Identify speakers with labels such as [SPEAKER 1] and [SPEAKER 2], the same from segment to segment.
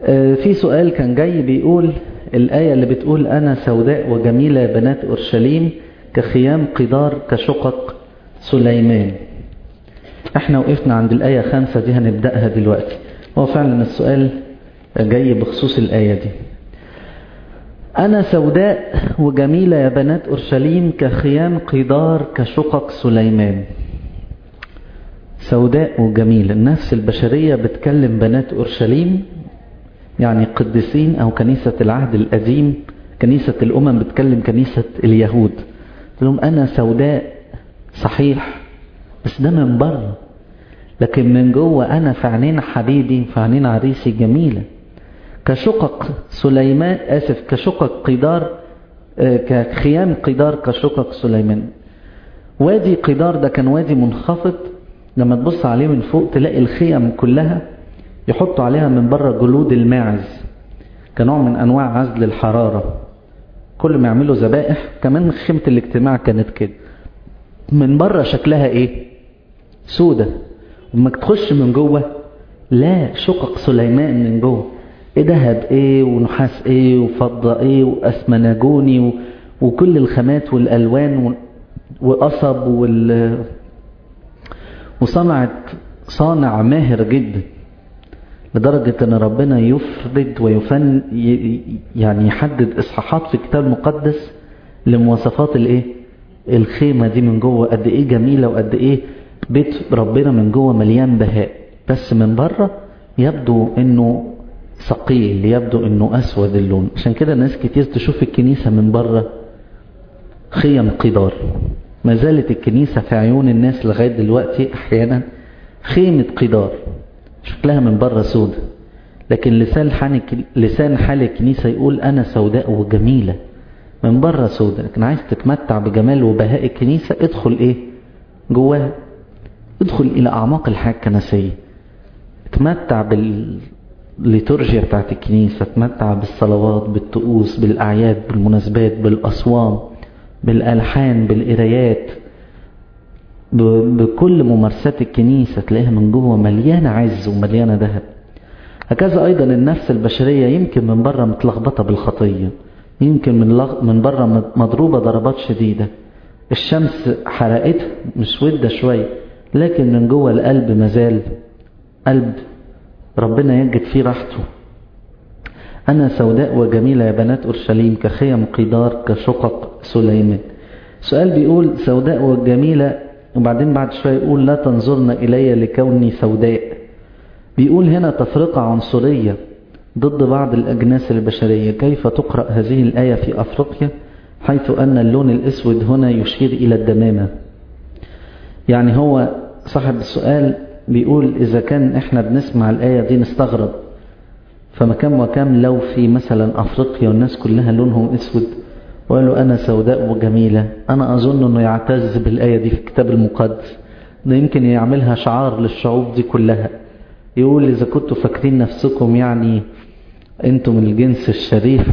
[SPEAKER 1] في سؤال كان جاي بيقول الآية اللي بتقول أنا سوداء وجميلة يا بنات أورشليم كخيام قدار كشقق سليمان احنا وقفنا عند الآية خمسة دي هنبدأها دلوقتي هو فعلا السؤال جاي بخصوص الآية دي أنا سوداء وجميلة يا بنات أورشليم كخيام قدار كشقق سليمان سوداء وجميلة النفس البشرية بتكلم بنات أورشليم يعني قديسين أو كنيسة العهد القديم كنيسة الأمم بتكلم كنيسة اليهود لهم أنا سوداء صحيح بس ده من بره لكن من جوه أنا في عينين حبيبي في عينين عريسي جميلة كشقق سليمان آسف كشقق قدار كخيام قدار كشقق سليمان وادي قدار ده كان وادي منخفض لما تبص عليه من فوق تلاقي الخيم كلها يحطوا عليها من بره جلود الماعز كنوع من انواع عزل الحرارة كل ما يعملوا ذبائح كمان خيمة الاجتماع كانت كده من بره شكلها ايه سودة وما تخش من جوه لا شقق سليمان من جوه ايه دهب ايه ونحاس ايه وفضة ايه واسمناجوني و... وكل الخامات والالوان و... وقصب وال وصنعت صانع ماهر جدا لدرجة ان ربنا يفرد ويفن يعني يحدد اصحاحات في الكتاب المقدس لمواصفات الايه الخيمة دي من جوه قد ايه جميلة وقد ايه بيت ربنا من جوه مليان بهاء بس من بره يبدو انه ثقيل يبدو انه اسود اللون عشان كده ناس كتير تشوف الكنيسة من بره خيم قدار ما زالت الكنيسة في عيون الناس لغاية دلوقتي احيانا خيمة قدار شكلها من بره سودة لكن لسان حال لسان حال الكنيسة يقول أنا سوداء وجميلة من بره سودة لكن عايز تتمتع بجمال وبهاء الكنيسة ادخل ايه جواها ادخل إلى أعماق الحياة الكنسية اتمتع بالليتورجيا بتاعت الكنيسة اتمتع بالصلوات بالطقوس بالأعياد بالمناسبات بالأصوام بالألحان بالقرايات بكل ممارسات الكنيسة تلاقيها من جوه مليانة عز ومليانة ذهب هكذا أيضا النفس البشرية يمكن من بره متلخبطة بالخطية يمكن من لغ... من بره مضروبة ضربات شديدة الشمس حرقتها مش ودة شوية لكن من جوه القلب مازال قلب ربنا يجد فيه راحته أنا سوداء وجميلة يا بنات أورشليم كخيم قدار كشقق سليمان سؤال بيقول سوداء وجميلة وبعدين بعد شوية يقول لا تنظرن إلي لكوني سوداء بيقول هنا تفرقة عنصرية ضد بعض الأجناس البشرية كيف تقرأ هذه الآية في أفريقيا حيث أن اللون الأسود هنا يشير إلى الدمامة يعني هو صاحب السؤال بيقول إذا كان إحنا بنسمع الآية دي نستغرب فما كم وكم لو في مثلا أفريقيا والناس كلها لونهم أسود وقالوا أنا سوداء وجميلة أنا أظن أنه يعتز بالآية دي في الكتاب المقدس ده يمكن يعملها شعار للشعوب دي كلها يقول إذا كنتوا فاكرين نفسكم يعني أنتم الجنس الشريف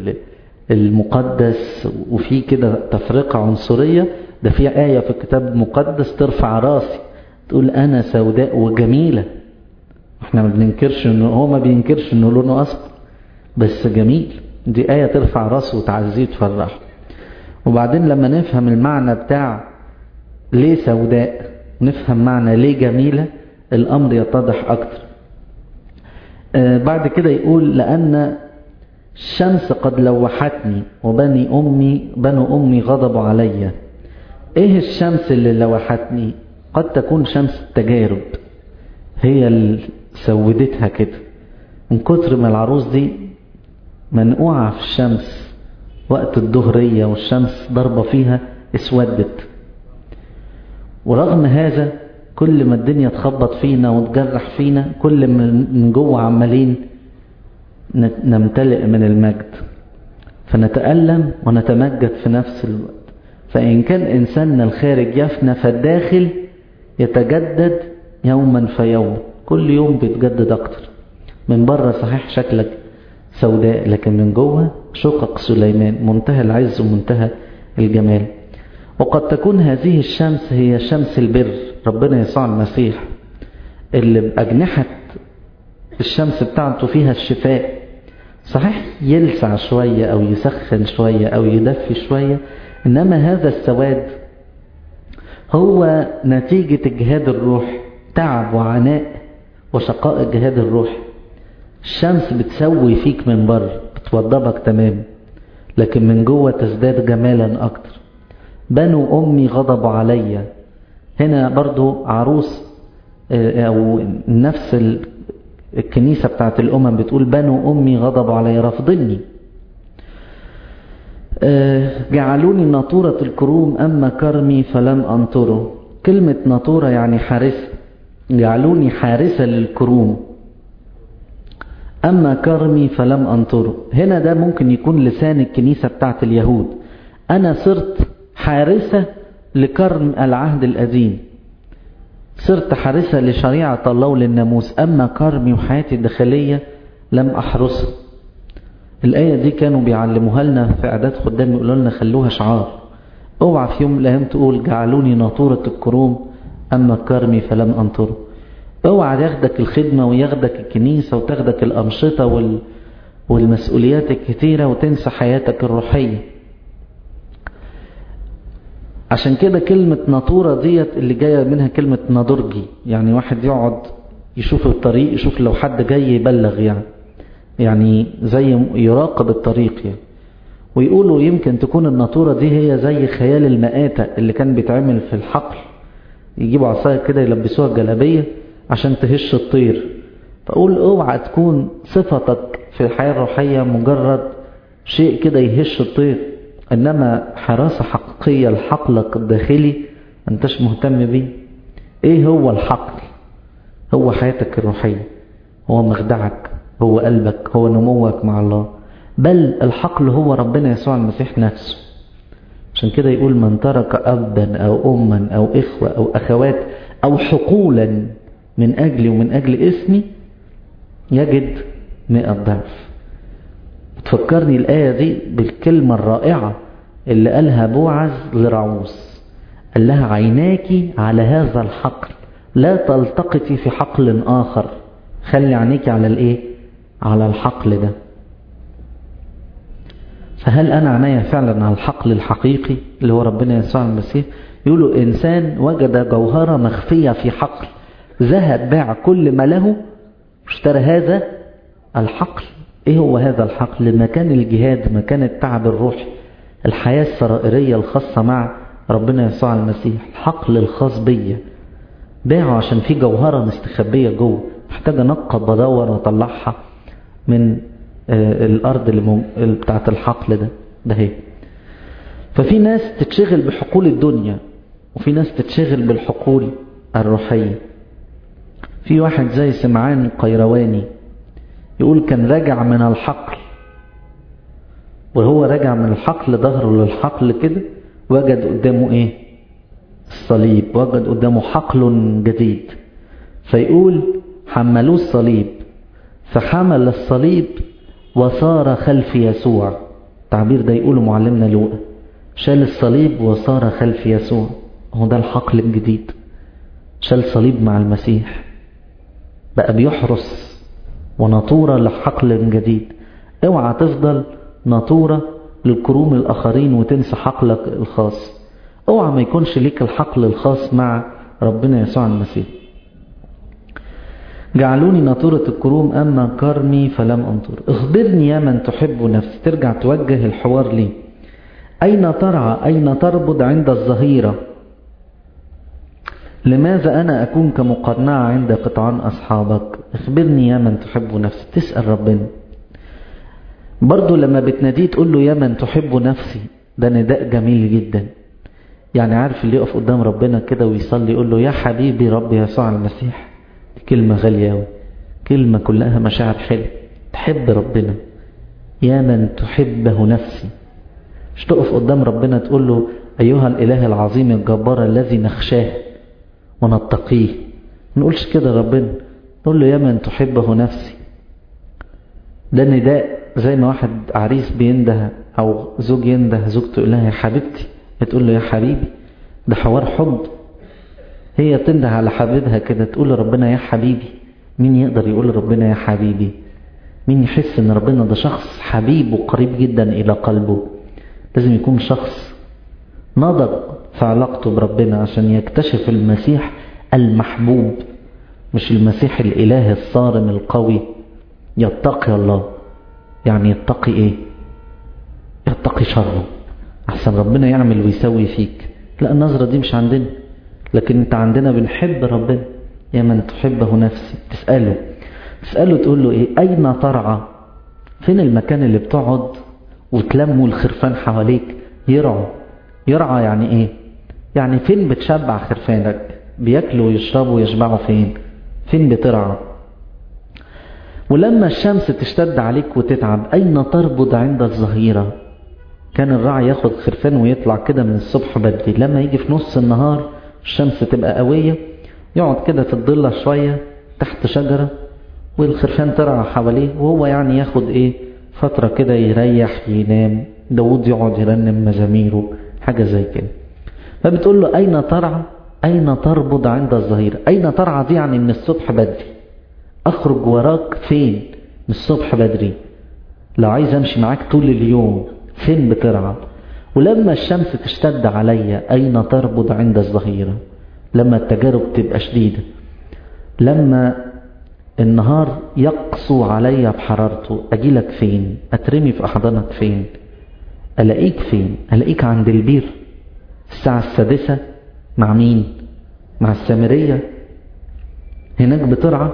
[SPEAKER 1] المقدس وفي كده تفرقة عنصرية ده في آية في الكتاب المقدس ترفع راسي تقول أنا سوداء وجميلة احنا ما بننكرش انه هو ما بينكرش انه لونه اصفر بس جميل دي آية ترفع راسه وتعزيه وتفرحه وبعدين لما نفهم المعنى بتاع ليه سوداء نفهم معنى ليه جميلة الأمر يتضح أكتر آه بعد كده يقول لأن الشمس قد لوحتني وبني أمي بنو أمي غضبوا علي إيه الشمس اللي لوحتني قد تكون شمس التجارب هي اللي سودتها كده من كتر ما العروس دي منقوعة في الشمس وقت الظهرية والشمس ضربة فيها اسودت ورغم هذا كل ما الدنيا تخبط فينا وتجرح فينا كل ما من جوه عمالين نمتلئ من المجد فنتألم ونتمجد في نفس الوقت فإن كان إنساننا الخارج يفنى فالداخل يتجدد يوما فيوم كل يوم بيتجدد أكتر من بره صحيح شكلك سوداء لكن من جوه شقق سليمان منتهى العز ومنتهى الجمال وقد تكون هذه الشمس هي شمس البر ربنا يسوع المسيح اللي بأجنحة الشمس بتاعته فيها الشفاء صحيح يلسع شوية أو يسخن شوية أو يدفي شوية إنما هذا السواد هو نتيجة جهاد الروح تعب وعناء وشقاء جهاد الروح الشمس بتسوي فيك من بره بتوضبك تمام لكن من جوه تزداد جمالا أكتر بنو أمي غضبوا عليا هنا برضو عروس أو نفس الكنيسة بتاعت الأمم بتقول بنو أمي غضبوا علي رافضني جعلوني ناطورة الكروم أما كرمي فلم أنطره كلمة ناطورة يعني حارسة جعلوني حارسة للكروم أما كرمي فلم أنطره هنا ده ممكن يكون لسان الكنيسة بتاعت اليهود أنا صرت حارسة لكرم العهد القديم صرت حارسة لشريعة الله وللناموس أما كرمي وحياتي الداخلية لم أحرسها الآية دي كانوا بيعلموها لنا في إعداد خدام يقولوا لنا خلوها شعار اوعى في يوم من الأيام تقول جعلوني ناطورة الكروم أما كرمي فلم أنطره اوعى ياخدك الخدمة وياخدك الكنيسة وتاخدك الأنشطة وال... والمسؤوليات الكتيرة وتنسى حياتك الروحية عشان كده كلمة ناطورة ديت اللي جاية منها كلمة نادرجي يعني واحد يقعد يشوف الطريق يشوف لو حد جاي يبلغ يعني يعني زي يراقب الطريق يعني ويقولوا يمكن تكون الناطورة دي هي زي خيال المآتة اللي كان بيتعمل في الحقل يجيبوا عصاية كده يلبسوها الجلابية عشان تهش الطير فأقول اوعى تكون صفتك في الحياة الروحية مجرد شيء كده يهش الطير إنما حراسة حقيقية لحقلك الداخلي أنتش مهتم بيه إيه هو الحقل هو حياتك الروحية هو مخدعك هو قلبك هو نموك مع الله بل الحقل هو ربنا يسوع المسيح نفسه عشان كده يقول من ترك أبا أو أما أو إخوة أو أخوات أو حقولا من أجلي ومن أجل اسمي يجد مئة ضعف تفكرني الآية دي بالكلمة الرائعة اللي قالها بوعز لرعوس قال لها عيناك على هذا الحقل لا تلتقطي في حقل آخر خلي عينيك على الايه على الحقل ده فهل أنا عناية فعلا على الحقل الحقيقي اللي هو ربنا يسوع المسيح يقولوا إنسان وجد جوهرة مخفية في حقل ذهب باع كل ما له اشترى هذا الحقل ايه هو هذا الحقل مكان الجهاد مكان التعب الروحي الحياة السرائرية الخاصة مع ربنا يسوع المسيح الحقل الخاص بيا باعه عشان في جوهرة مستخبية جوه محتاج انقب بدور واطلعها من الارض اللي بتاعت الحقل ده ده هي ففي ناس تتشغل بحقول الدنيا وفي ناس تتشغل بالحقول الروحية في واحد زي سمعان القيرواني يقول كان راجع من الحقل وهو راجع من الحقل ظهره للحقل كده وجد قدامه ايه الصليب وجد قدامه حقل جديد فيقول حملوه الصليب فحمل الصليب وصار خلف يسوع التعبير ده يقوله معلمنا لوقا شال الصليب وصار خلف يسوع هو ده الحقل الجديد شال صليب مع المسيح بقى بيحرس وناطورة لحقل جديد اوعى تفضل ناطورة للكروم الآخرين وتنسى حقلك الخاص اوعى ما يكونش ليك الحقل الخاص مع ربنا يسوع المسيح جعلوني ناطورة الكروم أما كرمي فلم أنطر اخبرني يا من تحب نفسي ترجع توجه الحوار لي أين ترعى أين تربض عند الظهيرة لماذا أنا أكون كمقنعة عند قطعان أصحابك اخبرني يا من تحب نفسي تسأل ربنا برضو لما بتناديه تقول له يا من تحب نفسي ده نداء جميل جدا يعني عارف اللي يقف قدام ربنا كده ويصلي يقول له يا حبيبي رب يسوع المسيح كلمة غالية أوي كلمة كلها مشاعر حلوة تحب ربنا يا من تحبه نفسي مش تقف قدام ربنا تقول له أيها الإله العظيم الجبار الذي نخشاه ونتقيه ما نقولش كده ربنا نقول له يا من تحبه نفسي ده نداء زي ما واحد عريس بينده أو زوج ينده زوجته يقول لها يا حبيبتي تقول له يا حبيبي ده حوار حب هي تنده على حبيبها كده تقول لربنا يا حبيبي مين يقدر يقول ربنا يا حبيبي مين يحس ان ربنا ده شخص حبيب وقريب جدا الى قلبه لازم يكون شخص نضج في علاقته بربنا عشان يكتشف المسيح المحبوب مش المسيح الاله الصارم القوي يتقي الله يعني يتقي ايه يتقي شره احسن ربنا يعمل ويسوي فيك لا النظرة دي مش عندنا لكن انت عندنا بنحب ربنا يا من تحبه نفسي تسأله تسأله تقول له ايه اين ترعى فين المكان اللي بتقعد وتلموا الخرفان حواليك يرعوا يرعى يعني ايه يعني فين بتشبع خرفانك بياكلوا ويشربوا ويشبعوا فين فين بترعى ولما الشمس تشتد عليك وتتعب أين تربض عند الظهيرة كان الراعي ياخد خرفان ويطلع كده من الصبح بدري لما يجي في نص النهار الشمس تبقى قوية يقعد كده في الضلة شوية تحت شجرة والخرفان ترعى حواليه وهو يعني ياخد ايه فترة كده يريح ينام داود يقعد يرنم مزاميره حاجة زي كده فبتقول له أين ترعى أين تربض عند الظهيرة أين ترعى دي يعني من الصبح بدري أخرج وراك فين من الصبح بدري لو عايز أمشي معاك طول اليوم فين بترعى ولما الشمس تشتد عليا أين تربض عند الظهيرة لما التجارب تبقى شديدة لما النهار يقسو عليا بحرارته أجيلك فين أترمي في أحضانك فين ألاقيك فين ألاقيك عند البير الساعة السادسة مع مين مع السامرية هناك بترعى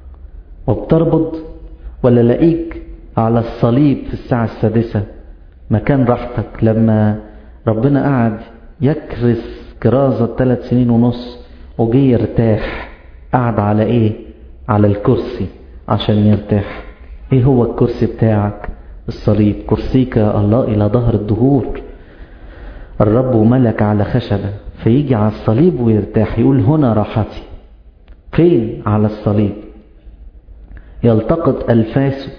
[SPEAKER 1] وبتربض ولا لاقيك على الصليب في الساعة السادسة مكان راحتك لما ربنا قعد يكرس كرازة ثلاث سنين ونص وجي يرتاح قعد على ايه على الكرسي عشان يرتاح ايه هو الكرسي بتاعك الصليب كرسيك الله الى ظهر الدهور الرب ملك على خشبة فيجي على الصليب ويرتاح يقول هنا راحتي فين على الصليب يلتقط ألفاسه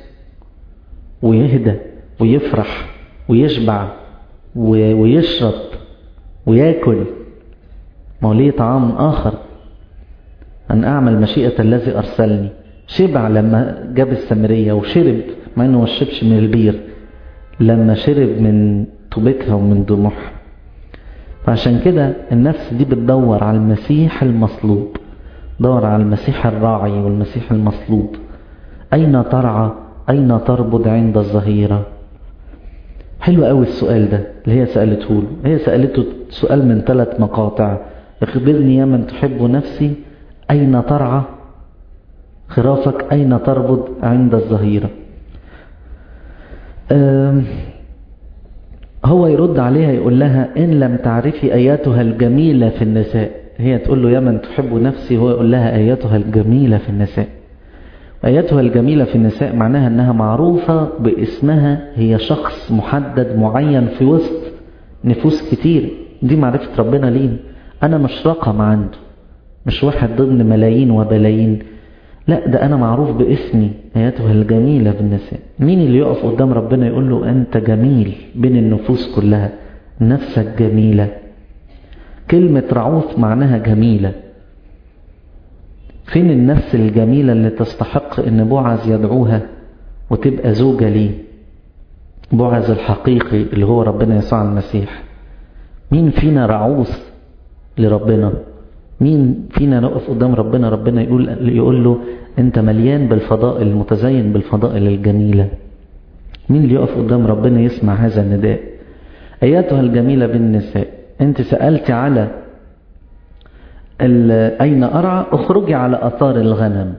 [SPEAKER 1] ويهدى ويفرح ويشبع ويشرب وياكل ما هو ليه طعام آخر أن أعمل مشيئة الذي أرسلني شبع لما جاب السامرية وشرب مع أنه ما شربش من البير لما شرب من طوبتها ومن دموعها فعشان كده النفس دي بتدور على المسيح المصلوب دور على المسيح الراعي والمسيح المصلوب أين ترعى أين تربض عند الظهيرة حلو قوي السؤال ده اللي هي سألته له هي سألته سؤال من ثلاث مقاطع اخبرني يا من تحب نفسي أين ترعى خرافك أين تربض عند الظهيرة هو يرد عليها يقول لها إن لم تعرفي آياتها الجميلة في النساء هي تقول له يا من تحب نفسي هو يقول لها آياتها الجميلة في النساء آياتها الجميلة في النساء معناها أنها معروفة باسمها هي شخص محدد معين في وسط نفوس كتير دي معرفة ربنا لين أنا مش رقم عنده مش واحد ضمن ملايين وبلايين لا ده أنا معروف باسمي آياتها الجميلة بالنساء مين اللي يقف قدام ربنا يقول له أنت جميل بين النفوس كلها نفسك جميلة كلمة رعوف معناها جميلة فين النفس الجميلة اللي تستحق ان بوعز يدعوها وتبقى زوجة ليه بوعز الحقيقي اللي هو ربنا يسوع المسيح مين فينا رعوس لربنا مين فينا نقف قدام ربنا ربنا يقول, يقول له انت مليان بالفضائل المتزين بالفضائل الجميلة مين اللي يقف قدام ربنا يسمع هذا النداء اياتها الجميلة بالنساء انت سألت على أين أرعى اخرجي على أثار الغنم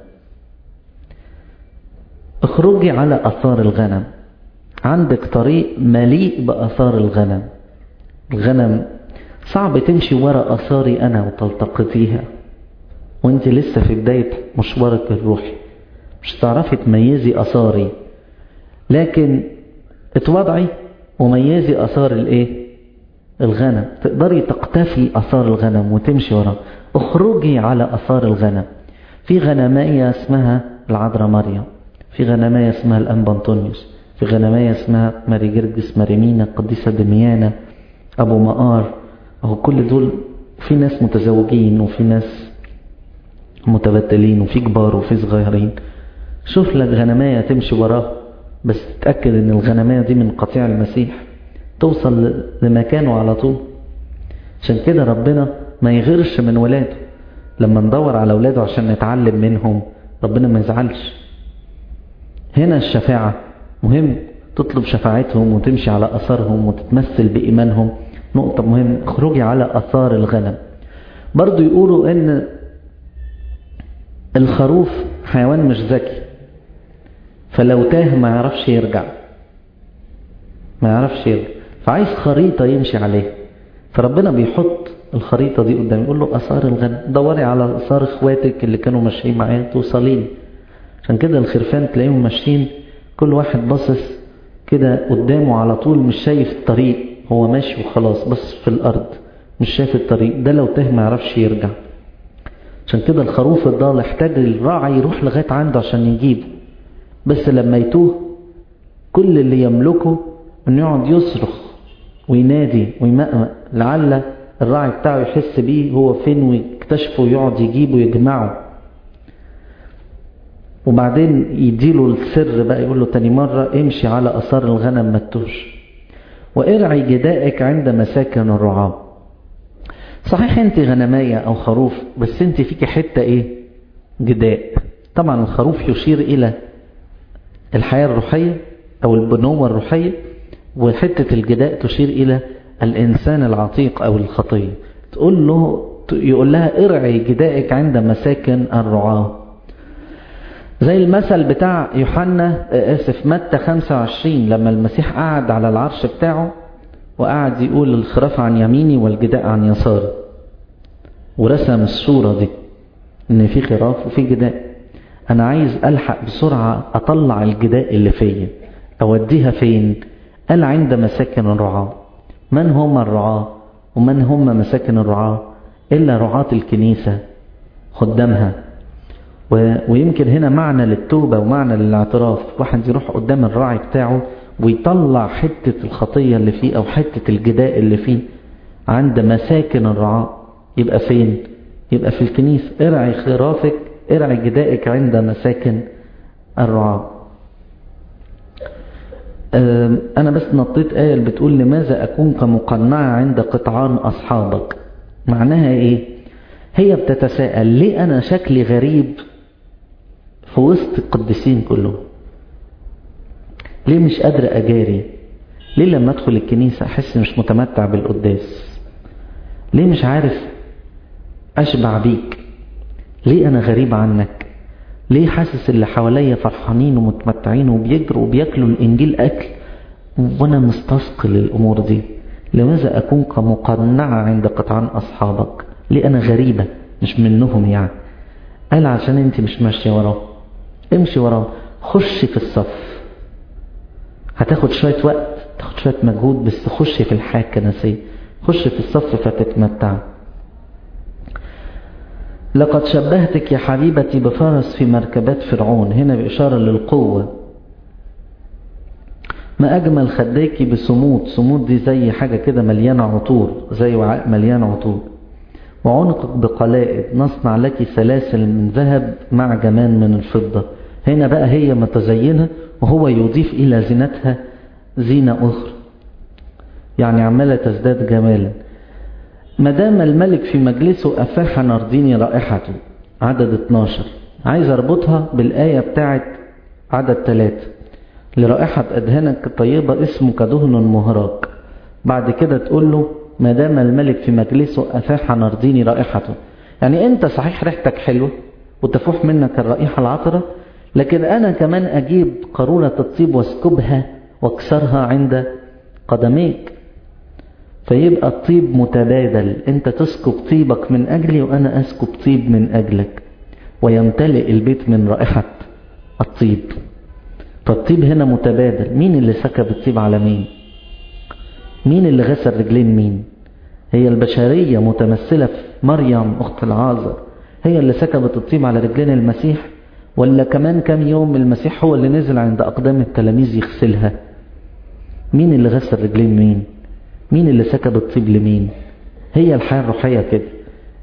[SPEAKER 1] اخرجي على أثار الغنم عندك طريق مليء بأثار الغنم الغنم صعب تمشي وراء أثاري أنا وتلتقطيها وانت لسه في بداية مشوارك الروحي مش تعرفي تميزي أثاري لكن اتوضعي وميزي أثار الايه الغنم تقدري تقتفي أثار الغنم وتمشي وراء اخرجي على أثار الغنم في غنماية اسمها العذراء مريم في غنماية اسمها الأنبا أنطونيوس في غنماية اسمها ماري جرجس ماريمينا القديسة دميانة أبو مقار أهو كل دول في ناس متزوجين وفي ناس متبتلين وفي كبار وفي صغيرين شوف لك غنماية تمشي وراه بس تتأكد ان الغنماية دي من قطيع المسيح توصل لمكانه على طول عشان كده ربنا ما يغيرش من ولاده لما ندور على ولاده عشان نتعلم منهم ربنا ما يزعلش هنا الشفاعة مهم تطلب شفاعتهم وتمشي على أثرهم وتتمثل بإيمانهم نقطة مهم اخرجي على أثار الغنم برضو يقولوا ان الخروف حيوان مش ذكي فلو تاه ما يعرفش يرجع ما يعرفش يرجع فعايز خريطة يمشي عليها فربنا بيحط الخريطة دي قدام يقول له أثار الغنم دوري على أثار اخواتك اللي كانوا ماشيين معايا توصلين عشان كده الخرفان تلاقيهم ماشيين كل واحد باصص كده قدامه على طول مش شايف الطريق هو ماشي وخلاص بس في الأرض مش شايف الطريق ده لو تاه ما يعرفش يرجع عشان كده الخروف الضال احتاج الراعي يروح لغاية عنده عشان يجيبه بس لما يتوه كل اللي يملكه انه يقعد يصرخ وينادي ويمقمق لعل الراعي بتاعه يحس بيه هو فين ويكتشفه ويقعد يجيبه ويجمعه وبعدين يديله السر بقى يقول له تاني مرة امشي على أثار الغنم ما تتوهش وارعي جدائك عند مساكن الرعاة صحيح انت غنماية او خروف بس انت فيك حتة ايه جداء طبعا الخروف يشير الى الحياة الروحية او البنوة الروحية وحتة الجداء تشير الى الانسان العتيق او الخطية تقول له يقول لها ارعي جدائك عند مساكن الرعاة زي المثل بتاع يوحنا اسف متى 25 لما المسيح قعد على العرش بتاعه وقعد يقول الخراف عن يميني والجداء عن يساري ورسم الصورة دي ان في خراف وفي جداء انا عايز الحق بسرعة اطلع الجداء اللي فيا اوديها فين قال عند مساكن الرعاة من هم الرعاة ومن هم مساكن الرعاة الا رعاة الكنيسة خدامها ويمكن هنا معنى للتوبة ومعنى للاعتراف واحد يروح قدام الراعي بتاعه ويطلع حتة الخطية اللي فيه أو حتة الجداء اللي فيه عند مساكن الرعاة يبقى فين يبقى في الكنيسة ارعي خرافك ارعي جدائك عند مساكن الرعاة أنا بس نطيت آية اللي بتقول لماذا أكون كمقنعة عند قطعان أصحابك معناها إيه هي بتتساءل ليه أنا شكلي غريب في وسط القديسين كلهم ليه مش قادر أجاري ليه لما أدخل الكنيسة أحس مش متمتع بالقداس ليه مش عارف أشبع بيك ليه أنا غريب عنك ليه حاسس اللي حواليا فرحانين ومتمتعين وبيجروا وبياكلوا الإنجيل أكل وأنا مستثقل الأمور دي لماذا أكون كمقنعة عند قطعان أصحابك ليه أنا غريبة مش منهم يعني قال عشان انت مش ماشية وراه امشي وراه خش في الصف هتاخد شوية وقت تاخد شوية مجهود بس خش في الحياة الكنسية خش في الصف فتتمتع لقد شبهتك يا حبيبتي بفرس في مركبات فرعون هنا بإشارة للقوة ما أجمل خديكي بصمود صمود دي زي حاجة كده مليانة عطور زي وعاء مليان عطور وعنقك بقلائد نصنع لك سلاسل من ذهب مع جمان من الفضة هنا بقى هي متزينة وهو يضيف إلى زينتها زينة أخرى يعني عمالة تزداد جمالا ما دام الملك في مجلسه أفاح نرديني رائحته عدد 12 عايز أربطها بالآية بتاعت عدد 3 لرائحة أدهنك طيبة اسمك دهن مهراق بعد كده تقول له ما دام الملك في مجلسه أفاح نرديني رائحته يعني أنت صحيح ريحتك حلوة وتفوح منك الرائحة العطرة لكن أنا كمان أجيب قارورة الطيب واسكبها واكسرها عند قدميك فيبقى الطيب متبادل أنت تسكب طيبك من أجلي وأنا أسكب طيب من أجلك ويمتلئ البيت من رائحة الطيب فالطيب هنا متبادل مين اللي سكب الطيب على مين مين اللي غسل رجلين مين هي البشرية متمثلة في مريم أخت العازر هي اللي سكبت الطيب على رجلين المسيح ولا كمان كام يوم المسيح هو اللي نزل عند أقدام التلاميذ يغسلها مين اللي غسل رجلين مين مين اللي سكب الطيب لمين هي الحياة الروحية كده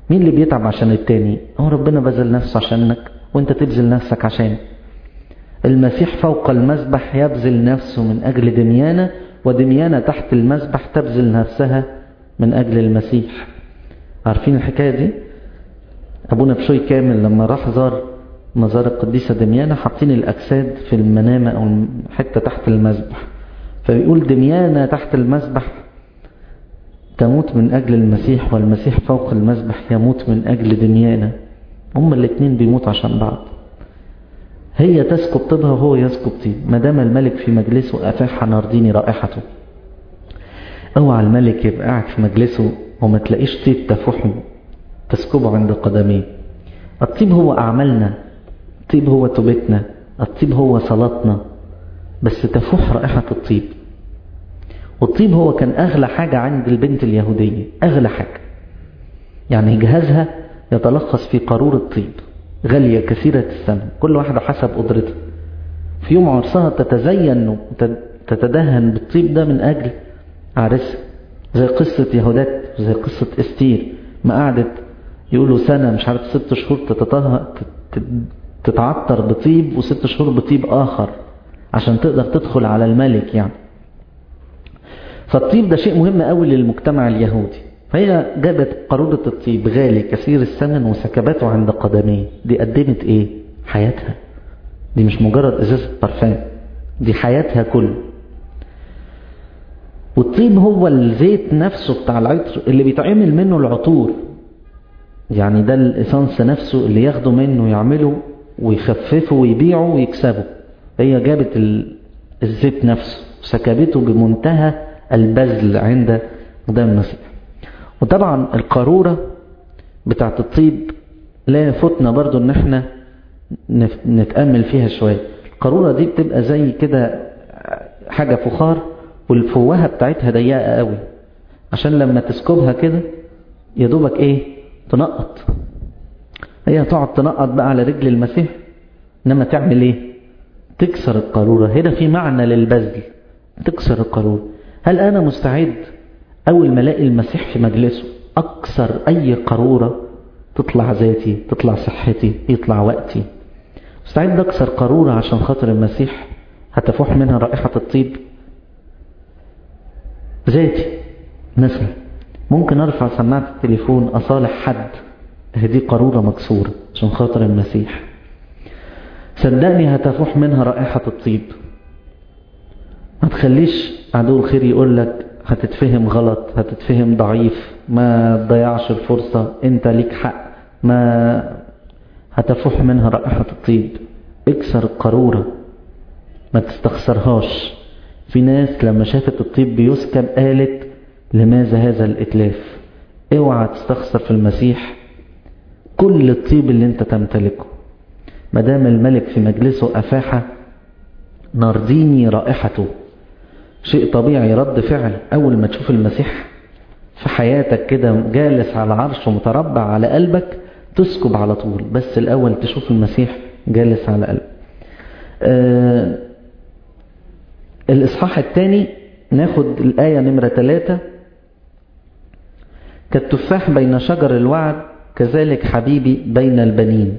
[SPEAKER 1] مين اللي بيتعب عشان التاني هو ربنا بذل نفسه عشانك وانت تبذل نفسك عشان المسيح فوق المسبح يبذل نفسه من أجل دميانة ودميانة تحت المسبح تبذل نفسها من أجل المسيح عارفين الحكاية دي أبونا بشوي كامل لما راح زار مزار القديسة دميانة حاطين الأجساد في المنامة أو حتة تحت المسبح فبيقول دميانة تحت المسبح تموت من أجل المسيح والمسيح فوق المسبح يموت من أجل دميانة هما الاثنين بيموت عشان بعض هي تسكب طيبها وهو يسكب طيب ما دام الملك في مجلسه أفاح نارديني رائحته اوعى الملك يبقى قاعد في مجلسه وما تلاقيش طيب تفوحه تسكبه عند قدميه الطيب هو أعمالنا الطيب هو توبتنا الطيب هو صلاتنا بس تفوح رائحة الطيب والطيب هو كان أغلى حاجة عند البنت اليهودية أغلى حاجة يعني جهازها يتلخص في قارورة طيب غالية كثيرة الثمن كل واحدة حسب قدرتها في يوم عرسها تتزين تتدهن بالطيب ده من أجل عرسها زي قصة يهودات زي قصة استير ما قعدت يقولوا سنة مش عارف ست شهور تتطهر تتعطر بطيب وست شهور بطيب آخر عشان تقدر تدخل على الملك يعني فالطيب ده شيء مهم قوي للمجتمع اليهودي فهي جابت قارورة الطيب غالي كثير الثمن وسكبته عند قدميه دي قدمت ايه حياتها دي مش مجرد ازازة برفان دي حياتها كله والطيب هو الزيت نفسه بتاع العطر اللي بيتعمل منه العطور يعني ده الاسانس نفسه اللي ياخده منه يعمله ويخففه ويبيعه ويكسبه هي جابت الزيت نفسه سكبته بمنتهى البذل عند قدام المسيح وطبعا القارورة بتاعت الطيب لا يفوتنا برضو ان احنا نتأمل فيها شوية القارورة دي بتبقى زي كده حاجة فخار والفوهة بتاعتها ضيقة قوي عشان لما تسكبها كده يا دوبك ايه تنقط هي تقعد تنقط بقى على رجل المسيح انما تعمل ايه تكسر القارورة هنا في معنى للبذل تكسر القارورة هل انا مستعد اول ما الاقي المسيح في مجلسه اكسر اي قارورة تطلع ذاتي تطلع صحتي يطلع وقتي مستعد اكسر قارورة عشان خاطر المسيح هتفوح منها رائحة الطيب ذاتي مثلا ممكن ارفع سماعة التليفون اصالح حد هدي قارورة مكسورة عشان خاطر المسيح صدقني هتفوح منها رائحة الطيب ما تخليش عدو الخير يقول لك هتتفهم غلط هتتفهم ضعيف ما تضيعش الفرصة انت ليك حق ما هتفوح منها رائحة الطيب اكسر القارورة ما تستخسرهاش في ناس لما شافت الطيب بيسكب قالت لماذا هذا الاتلاف اوعى تستخسر في المسيح كل الطيب اللي انت تمتلكه مدام الملك في مجلسه أفاحة نرضيني رائحته شيء طبيعي رد فعل أول ما تشوف المسيح في حياتك كده جالس على عرش ومتربع على قلبك تسكب على طول بس الأول تشوف المسيح جالس على قلبك آه الإصحاح الثاني ناخد الآية نمرة ثلاثة كالتفاح بين شجر الوعد كذلك حبيبي بين البنين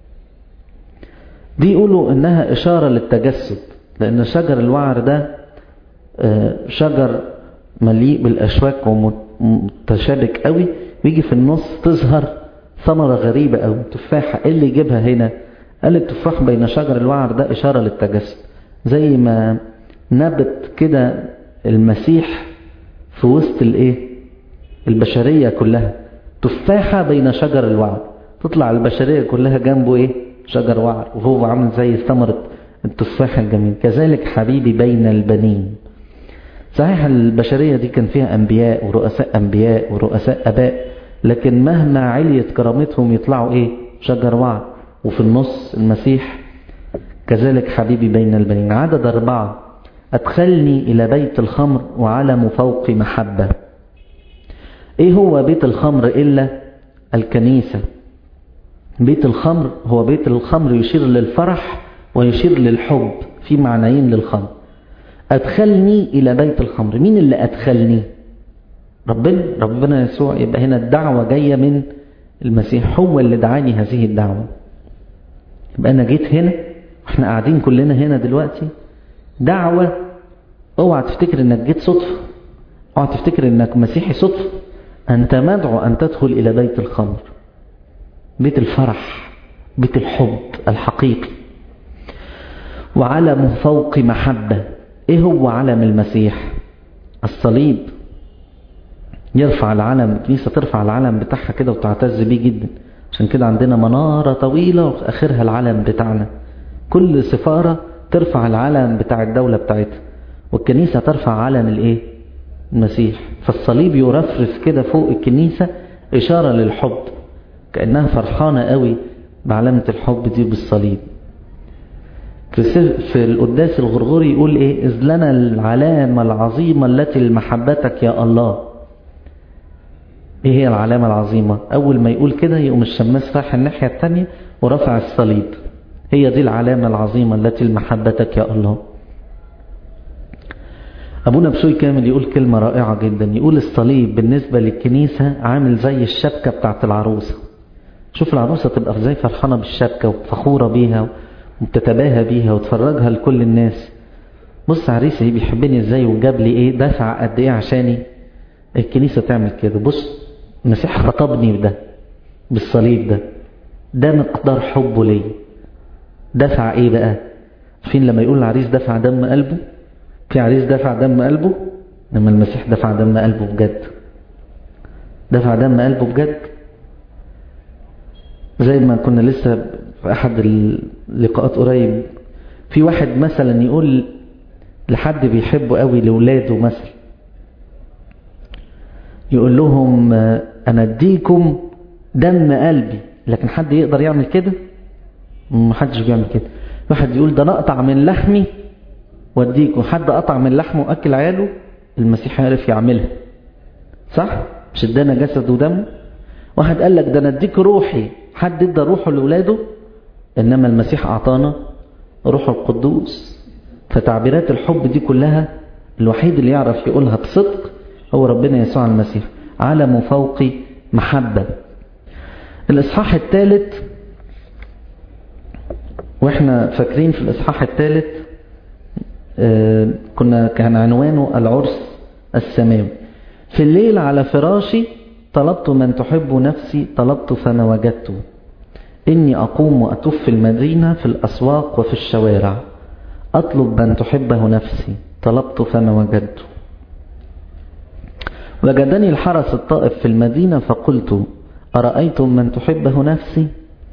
[SPEAKER 1] دي يقولوا انها اشارة للتجسد لان شجر الوعر ده شجر مليء بالاشواك ومتشابك قوي ويجي في النص تظهر ثمرة غريبة قوي تفاحة ايه اللي يجيبها هنا قال التفاح بين شجر الوعر ده اشارة للتجسد زي ما نبت كده المسيح في وسط الايه البشرية كلها تفاحة بين شجر الوعر تطلع البشرية كلها جنبه ايه شجر وعر وهو عامل زي ثمرة التفاح الجميل كذلك حبيبي بين البنين صحيح البشرية دي كان فيها أنبياء ورؤساء أنبياء ورؤساء أباء لكن مهما عليت كرامتهم يطلعوا إيه شجر وعر وفي النص المسيح كذلك حبيبي بين البنين عدد أربعة أدخلني إلى بيت الخمر وعلم فوق محبة إيه هو بيت الخمر إلا الكنيسة بيت الخمر هو بيت الخمر يشير للفرح ويشير للحب في معنيين للخمر أدخلني إلى بيت الخمر مين اللي أدخلني ربنا ربنا يسوع يبقى هنا الدعوة جاية من المسيح هو اللي دعاني هذه الدعوة يبقى أنا جيت هنا واحنا قاعدين كلنا هنا دلوقتي دعوة اوعى تفتكر انك جيت صدفة اوعى تفتكر انك مسيحي صدفة انت مدعو ان تدخل الى بيت الخمر بيت الفرح بيت الحب الحقيقي وعلم فوق محبة ايه هو علم المسيح الصليب يرفع العلم الكنيسة ترفع العلم بتاعها كده وتعتز بيه جدا عشان كده عندنا منارة طويلة وفي آخرها العلم بتاعنا كل سفارة ترفع العلم بتاع الدولة بتاعتها والكنيسة ترفع علم الايه المسيح فالصليب يرفرف كده فوق الكنيسة إشارة للحب كأنها فرحانة قوي بعلامة الحب دي بالصليب في, في القداس الغرغوري يقول ايه إذ لنا العلامة العظيمة التي لمحبتك يا الله ايه هي العلامة العظيمة اول ما يقول كده يقوم الشماس رايح الناحية التانية ورفع الصليب هي دي العلامة العظيمة التي لمحبتك يا الله أبونا بشوي كامل يقول كلمة رائعة جدا يقول الصليب بالنسبة للكنيسة عامل زي الشبكة بتاعت العروسة شوف العروسة تبقى زي فرحانة بالشبكة وفخورة بيها وبتتباهى بيها وتفرجها لكل الناس بص عريسي بيحبني ازاي وجاب لي ايه دفع قد ايه عشاني الكنيسة تعمل كده بص المسيح خطبني بده بالصليب ده ده مقدار حبه لي دفع ايه بقى فين لما يقول العريس دفع دم قلبه في عريس دفع دم قلبه لما المسيح دفع دم قلبه بجد دفع دم قلبه بجد زي ما كنا لسه في احد اللقاءات قريب في واحد مثلا يقول لحد بيحبه قوي لاولاده مثلا يقول لهم انا اديكم دم قلبي لكن حد يقدر يعمل كده ما حدش بيعمل كده واحد يقول ده انا اقطع من لحمي واديكم حد قطع من لحمه واكل عياله المسيح عرف يعملها صح مش ادانا جسد ودم واحد قال لك ده انا اديك روحي حد ادى روحه لاولاده انما المسيح اعطانا روحه القدوس فتعبيرات الحب دي كلها الوحيد اللي يعرف يقولها بصدق هو ربنا يسوع المسيح علم فوق محبة الإصحاح الثالث وإحنا فاكرين في الإصحاح الثالث آه كنا كان عنوانه العرس السماوي في الليل على فراشي طلبت من تحب نفسي طلبت فما وجدته إني أقوم وأتف في المدينة في الأسواق وفي الشوارع أطلب من تحبه نفسي طلبت فما وجدته وجدني الحرس الطائف في المدينة فقلت أرأيتم من تحبه نفسي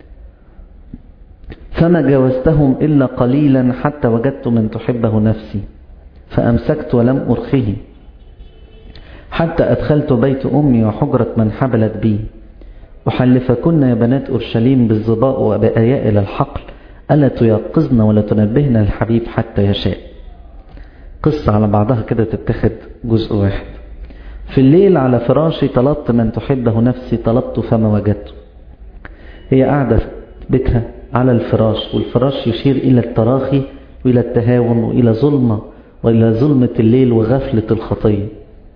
[SPEAKER 1] فما جاوزتهم إلا قليلا حتى وجدت من تحبه نفسي فأمسكت ولم أرخه حتى أدخلت بيت أمي وحجرة من حبلت بي أحلفكن يا بنات أورشليم بالظباء وبآياء إلى الحقل ألا تيقظن ولا تنبهن الحبيب حتى يشاء قصة على بعضها كده تتخذ جزء واحد في الليل على فراشي طلبت من تحبه نفسي طلبت فما وجدته هي قاعدة في بيتها على الفراش والفراش يشير إلى التراخي وإلى التهاون وإلى ظلمة وإلى ظلمة الليل وغفلة الخطية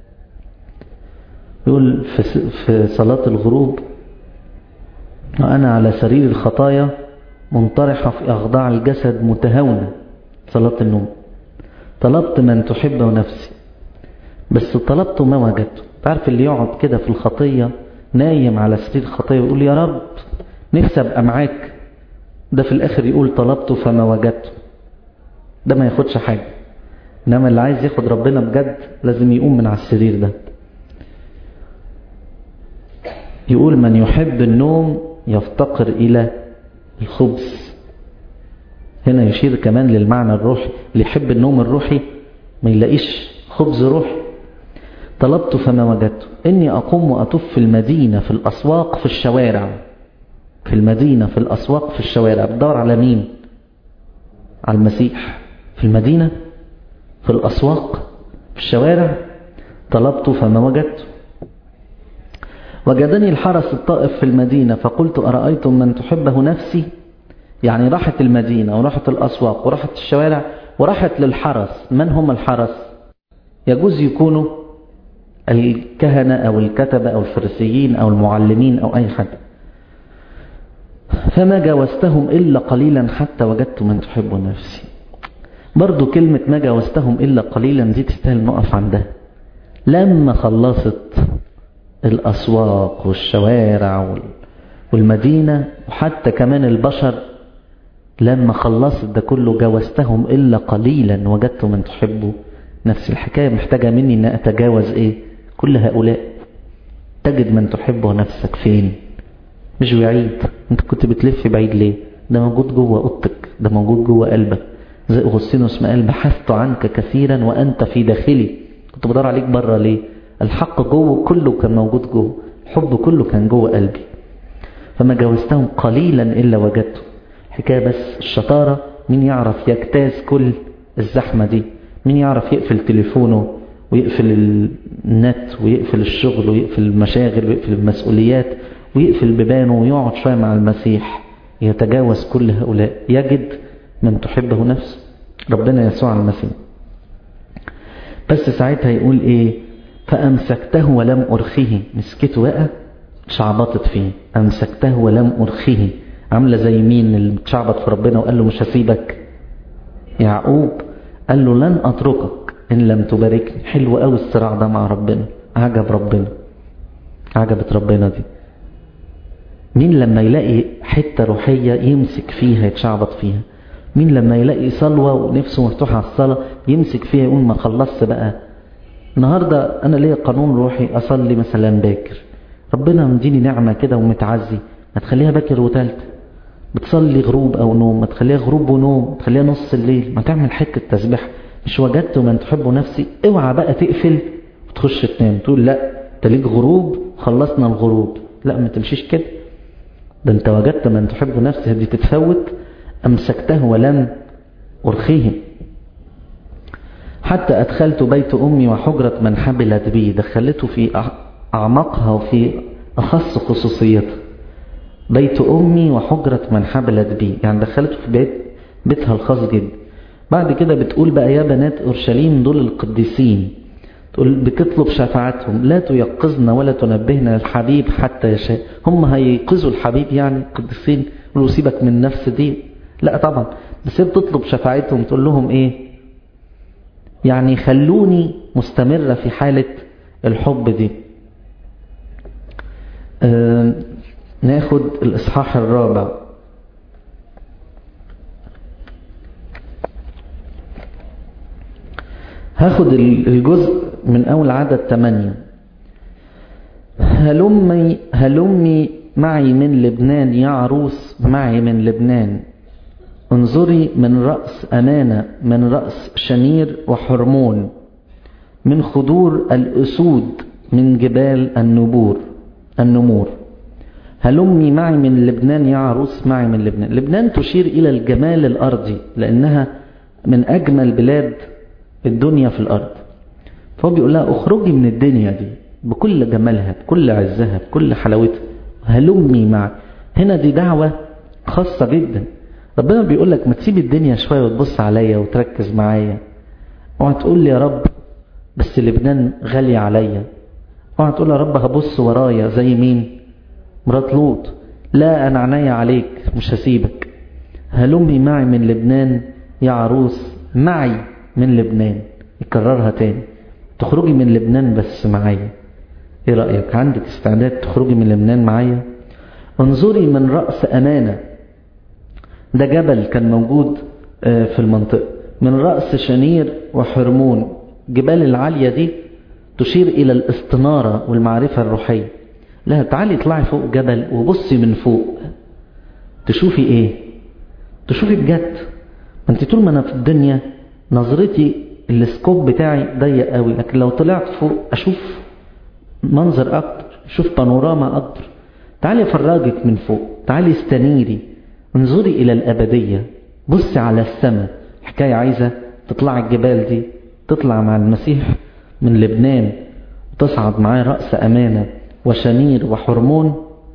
[SPEAKER 1] يقول في صلاة الغروب وأنا على سرير الخطايا منطرحة في أخضاع الجسد متهاونة صلاة النوم طلبت من تحبه نفسي بس طلبته ما وجدته تعرف اللي يقعد كده في الخطية نايم على سرير الخطية ويقول يا رب نفسي ابقى معاك ده في الاخر يقول طلبته فما وجدته ده ما ياخدش حاجة انما اللي عايز ياخد ربنا بجد لازم يقوم من على السرير ده يقول من يحب النوم يفتقر الى الخبز هنا يشير كمان للمعنى الروحي اللي يحب النوم الروحي ما يلاقيش خبز روحي طلبت فما وجدته إني أقوم وأطف في المدينة في الأسواق في الشوارع في المدينة في الأسواق في الشوارع بدور على مين على المسيح في المدينة في الأسواق في الشوارع طلبت فما وجدته وجدني الحرس الطائف في المدينة فقلت أرأيتم من تحبه نفسي يعني راحت المدينة وراحت الأسواق وراحت الشوارع وراحت للحرس من هم الحرس يجوز يكونوا الكهنة أو الكتبة أو الفريسيين أو المعلمين أو أي حد فما جاوزتهم إلا قليلا حتى وجدت من تحب نفسي برضو كلمة ما جاوزتهم إلا قليلا دي تستاهل نقف عندها لما خلصت الأسواق والشوارع والمدينة وحتى كمان البشر لما خلصت ده كله جاوزتهم إلا قليلا وجدت من تحبه نفس الحكاية محتاجة مني أن أتجاوز إيه كل هؤلاء تجد من تحبه نفسك فين مش بعيد انت كنت بتلف بعيد ليه ده موجود جوه اوضتك ده موجود جوه قلبك زي أغسطينوس ما قال بحثت عنك كثيرا وأنت في داخلي كنت بدور عليك بره ليه الحق جوه كله كان موجود جوه الحب كله كان جوه قلبي فما جاوزتهم قليلا إلا وجدته حكاية بس الشطارة مين يعرف يجتاز كل الزحمة دي مين يعرف يقفل تليفونه ويقفل النت ويقفل الشغل ويقفل المشاغل ويقفل المسؤوليات ويقفل بيبانه ويقعد شوية مع المسيح يتجاوز كل هؤلاء يجد من تحبه نفسه ربنا يسوع المسيح بس ساعتها يقول ايه فأمسكته ولم أرخيه مسكته بقى شعبطت فيه أمسكته ولم أرخيه عاملة زي مين اللي متشعبط في ربنا وقال له مش هسيبك يعقوب قال له لن أتركك إن لم تباركني حلو قوي الصراع ده مع ربنا عجب ربنا عجبت ربنا دي مين لما يلاقي حتة روحية يمسك فيها يتشعبط فيها مين لما يلاقي صلوة ونفسه مفتوح على الصلاة يمسك فيها يقول ما خلصت بقى النهاردة أنا ليا قانون روحي أصلي مثلا باكر ربنا مديني نعمة كده ومتعزي ما تخليها باكر وتالت بتصلي غروب أو نوم ما تخليها غروب ونوم ما تخليها نص الليل ما تعمل حكة تسبيح مش وجدت من تحبه نفسي اوعى بقى تقفل وتخش تنام تقول لا تليك غروب خلصنا الغروب لا ما تمشيش كده ده انت وجدت من تحب نفسه دي تتفوت أمسكته ولم أرخيه حتى أدخلت بيت أمي وحجرة من حبلت بي دخلته في أعمقها وفي أخص خصوصيتها بيت أمي وحجرة من حبلت بي يعني دخلته في بيت بيتها الخاص جدا بعد كده بتقول بقى يا بنات أورشليم دول القديسين تقول بتطلب شفاعتهم لا تيقظنا ولا تنبهنا الحبيب حتى يشاء هم هيقظوا الحبيب يعني القديسين يقولوا سيبك من النفس دي لا طبعا بس هي بتطلب شفاعتهم تقول لهم ايه يعني خلوني مستمرة في حالة الحب دي آه ناخد الإصحاح الرابع هاخد الجزء من أول عدد 8 هلمي, هلمي معي من لبنان يا عروس معي من لبنان انظري من رأس أمانة من رأس شنير وحرمون من خدور الأسود من جبال النبور النمور هلمي معي من لبنان يا عروس معي من لبنان لبنان تشير إلى الجمال الأرضي لأنها من أجمل بلاد الدنيا في الأرض فهو بيقول لها اخرجي من الدنيا دي بكل جمالها بكل عزها بكل حلاوتها هلمي معي هنا دي دعوة خاصة جدا ربنا بيقول لك ما تسيب الدنيا شوية وتبص عليا وتركز معايا اوعى تقول لي يا رب بس لبنان غالية عليا اوعى تقول يا رب هبص ورايا زي مين مرات لوط لا انا عينيا عليك مش هسيبك هلمي معي من لبنان يا عروس معي من لبنان يكررها تاني تخرجي من لبنان بس معايا ايه رأيك عندك استعداد تخرجي من لبنان معايا انظري من رأس أمانة ده جبل كان موجود في المنطقة من رأس شنير وحرمون جبال العالية دي تشير إلى الاستنارة والمعرفة الروحية لا تعالي اطلعي فوق جبل وبصي من فوق تشوفي ايه تشوفي بجد انت طول ما انا في الدنيا نظرتي السكوب بتاعي ضيق قوي لكن لو طلعت فوق اشوف منظر اكتر اشوف بانوراما اكتر تعالي افرجك من فوق تعالي استنيري انظري الى الابدية بصي على السماء حكاية عايزة تطلع الجبال دي تطلع مع المسيح من لبنان وتصعد معاه رأس أمانة وشنير وحرمون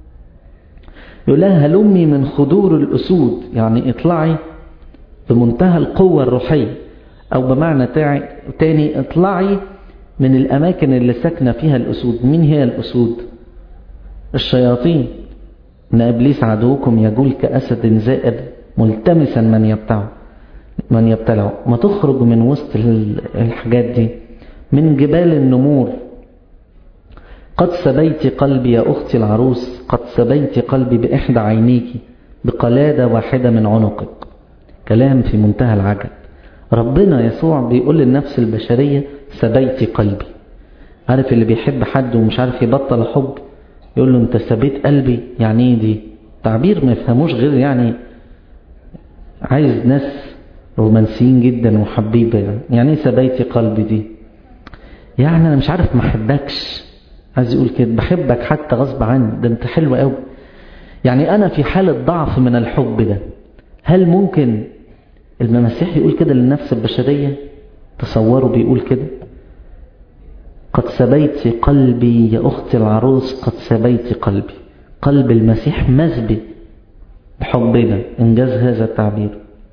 [SPEAKER 1] يقول لها هلمي من خدور الأسود يعني اطلعي بمنتهى القوة الروحية أو بمعنى تاني اطلعي من الأماكن اللي ساكنة فيها الأسود مين هي الأسود الشياطين إن إبليس عدوكم يجول كأسد زائر ملتمسا من يبتعه من يبتلعه ما تخرج من وسط الحاجات دي من جبال النمور قد سبيت قلبي يا أختي العروس قد سبيت قلبي بإحدى عينيك بقلادة واحدة من عنقك كلام في منتهى العجب ربنا يسوع بيقول للنفس البشرية سبيت قلبي عارف اللي بيحب حد ومش عارف يبطل حب يقول له انت سبيت قلبي يعني ايه دي تعبير ما يفهموش غير يعني عايز ناس رومانسيين جدا وحبيبة يعني يعني ايه سبيت قلبي دي يعني انا مش عارف ما احبكش عايز يقول كده بحبك حتى غصب عني ده انت حلو قوي يعني انا في حالة ضعف من الحب ده هل ممكن المسيح يقول كده للنفس البشرية تصوروا بيقول كده قد سبيت قلبي يا أختي العروس قد سبيت قلبي قلب المسيح مسبي بحبنا إنجاز هذا التعبير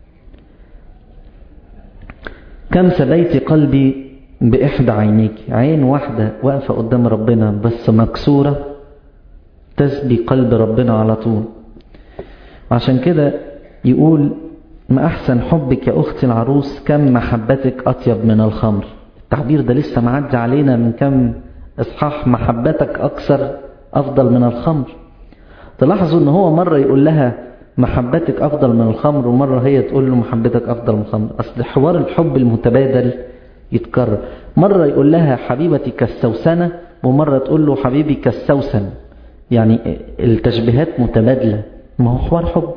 [SPEAKER 1] كم سبيت قلبي بإحدى عينيك عين واحدة واقفة قدام ربنا بس مكسورة تسبي قلب ربنا على طول عشان كده يقول ما أحسن حبك يا أختي العروس كم محبتك أطيب من الخمر التعبير ده لسه معدي علينا من كم إصحاح محبتك أكثر أفضل من الخمر تلاحظوا ان هو مرة يقول لها محبتك أفضل من الخمر ومرة هي تقول له محبتك أفضل من الخمر أصل حوار الحب المتبادل يتكرر مرة يقول لها حبيبتي كالسوسنة ومرة تقول له حبيبي كالسوسن يعني التشبيهات متبادلة ما هو حوار حب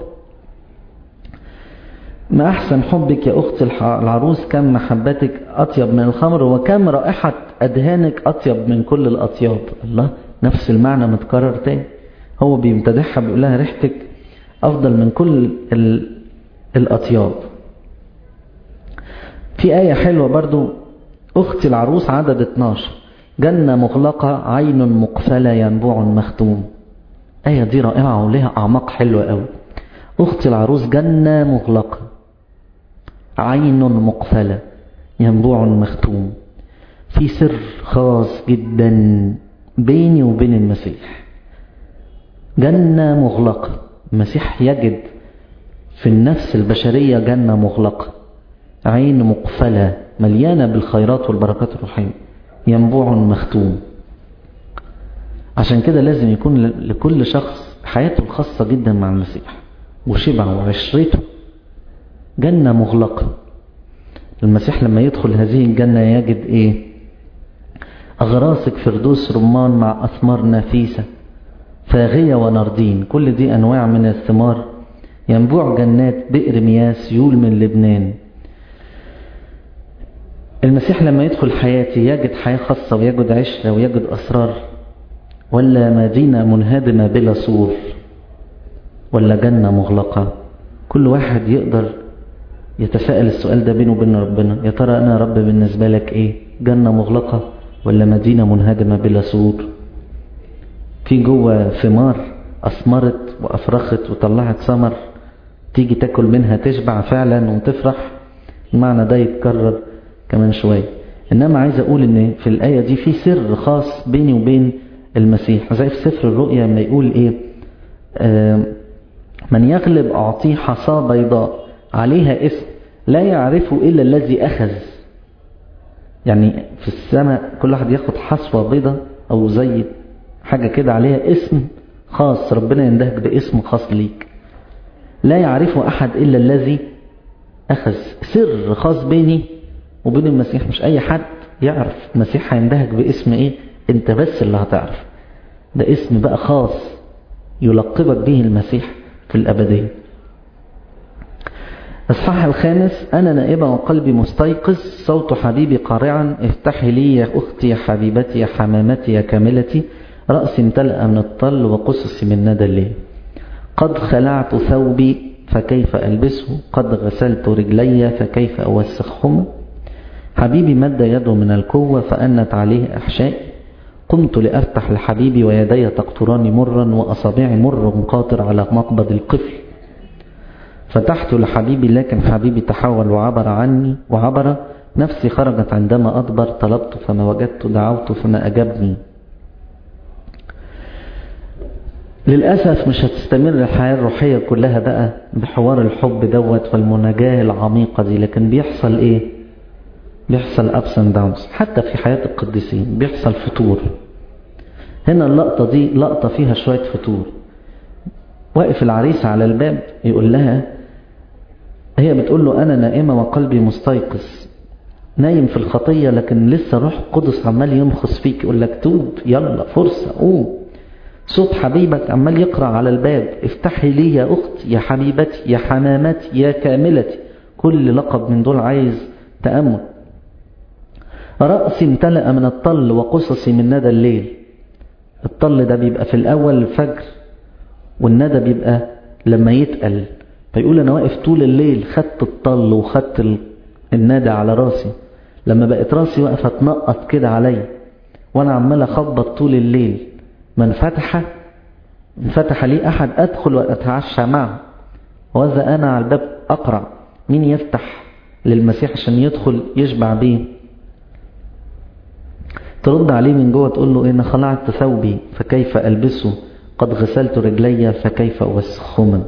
[SPEAKER 1] ما أحسن حبك يا أخت العروس كم محبتك أطيب من الخمر وكم رائحة أدهانك أطيب من كل الأطياب الله نفس المعنى متكرر تاني هو بيمتدحها بيقول لها ريحتك أفضل من كل الأطياب في آية حلوة برضو أختي العروس عدد 12 جنة مغلقة عين مقفلة ينبوع مختوم آية دي رائعة ولها أعماق حلوة قوي أختي العروس جنة مغلقة عين مقفلة ينبوع مختوم في سر خاص جدا بيني وبين المسيح جنة مغلقة المسيح يجد في النفس البشرية جنة مغلقة عين مقفلة مليانة بالخيرات والبركات الروحية ينبوع مختوم عشان كده لازم يكون لكل شخص حياته الخاصة جدا مع المسيح وشبعه وعشرته جنة مغلقة المسيح لما يدخل هذه الجنة يجد ايه أغراسك فردوس رمان مع أثمار نفيسة فاغية ونردين كل دي أنواع من الثمار ينبوع جنات بئر مياه سيول من لبنان المسيح لما يدخل حياتي يجد حياة خاصة ويجد عشرة ويجد أسرار ولا مدينة منهدمة بلا سور ولا جنة مغلقة كل واحد يقدر يتساءل السؤال ده بينه وبين ربنا يا ترى أنا رب بالنسبة لك إيه جنة مغلقة ولا مدينة منهدمة بلا سور في جوه ثمار أثمرت وأفرخت وطلعت ثمر تيجي تاكل منها تشبع فعلا وتفرح المعنى ده يتكرر كمان شوية إنما عايز أقول إن في الآية دي في سر خاص بيني وبين المسيح زي في سفر الرؤيا لما يقول إيه آه من يغلب أعطيه حصى بيضاء عليها اسم لا يعرفه إلا الذي أخذ يعني في السماء كل واحد ياخد حصوة بيضة أو زي حاجة كده عليها اسم خاص ربنا يندهك باسم خاص ليك لا يعرفه أحد إلا الذي أخذ سر خاص بيني وبين المسيح مش أي حد يعرف المسيح هيندهك باسم إيه أنت بس اللي هتعرف ده اسم بقى خاص يلقبك به المسيح في الأبدية الصح الخامس أنا نائبة وقلبي مستيقظ صوت حبيبي قارعا افتحي لي يا أختي يا حبيبتي يا حمامتي يا كاملتي رأسي امتلأ من الطل وقصصي من ندى الليل قد خلعت ثوبي فكيف ألبسه قد غسلت رجلي فكيف أوسخهما حبيبي مد يده من الكوة فأنت عليه أحشائي قمت لأفتح لحبيبي ويدي تقطران مرا وأصابعي مر قاطر على مقبض القفل فتحت لحبيبي لكن حبيبي تحول وعبر عني وعبر نفسي خرجت عندما أدبر طلبت فما وجدت دعوت فما أجبني للأسف مش هتستمر الحياة الروحية كلها بقى بحوار الحب دوت والمناجاة العميقة دي لكن بيحصل ايه بيحصل ups and downs حتى في حياة القديسين بيحصل فتور هنا اللقطة دي لقطة فيها شوية فتور واقف العريس على الباب يقول لها هي بتقول له أنا نائمة وقلبي مستيقظ نايم في الخطية لكن لسه روح قدس عمال يمخص فيك يقول لك توب يلا فرصة قوم صوت حبيبك عمال يقرأ على الباب افتحي لي يا أخت يا حبيبتي يا حمامتي يا كاملتي كل لقب من دول عايز تأمل رأسي امتلأ من الطل وقصصي من ندى الليل الطل ده بيبقى في الأول الفجر والندى بيبقى لما يتقل فيقول أنا واقف طول الليل خدت الطل وخدت الندى على راسي لما بقت راسي واقفة تنقط كده عليا وأنا عمال أخبط طول الليل من فتح من فتح لي أحد أدخل وأتعشى معه وإذا أنا على الباب أقرع مين يفتح للمسيح عشان يدخل يشبع بيه ترد عليه من جوه تقول له إن خلعت ثوبي فكيف ألبسه قد غسلت رجلي فكيف أوسخهما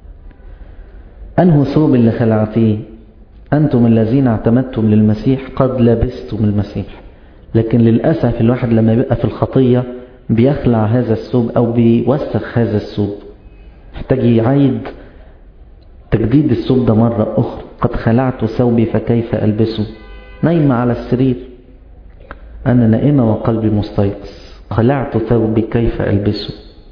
[SPEAKER 1] أنه ثوب اللي خلعتيه أنتم الذين اعتمدتم للمسيح قد لبستم المسيح لكن للأسف الواحد لما يبقى في الخطية بيخلع هذا الثوب أو بيوسخ هذا الثوب محتاج يعيد تجديد الثوب ده مرة أخرى قد خلعت ثوبي فكيف ألبسه نايمة على السرير أنا نائمة وقلبي مستيقظ خلعت ثوبي كيف ألبسه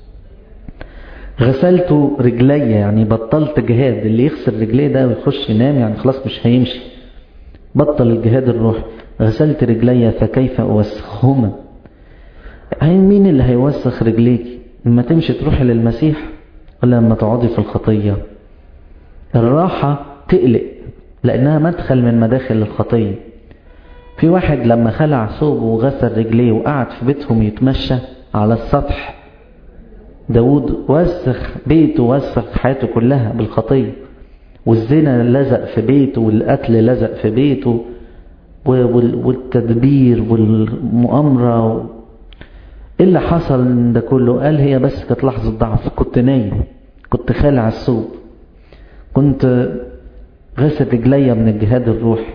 [SPEAKER 1] غسلت رجلي يعني بطلت جهاد اللي يغسل رجليه ده ويخش ينام يعني خلاص مش هيمشي بطل الجهاد الروح غسلت رجلي فكيف أوسخهما هاي مين اللي هيوسخ رجليك لما تمشي تروحي للمسيح ولا لما تقعدي في الخطية الراحة تقلق لأنها مدخل من مداخل الخطية في واحد لما خلع ثوبه وغسل رجليه وقعد في بيتهم يتمشى على السطح داود وسخ بيته وسخ حياته كلها بالخطية والزنا لزق في بيته والقتل لزق في بيته والتدبير والمؤامرة ايه اللي حصل ده كله قال هي بس كانت لحظة ضعف كنت نايم كنت خالع الثوب كنت غسل رجليا من الجهاد الروحي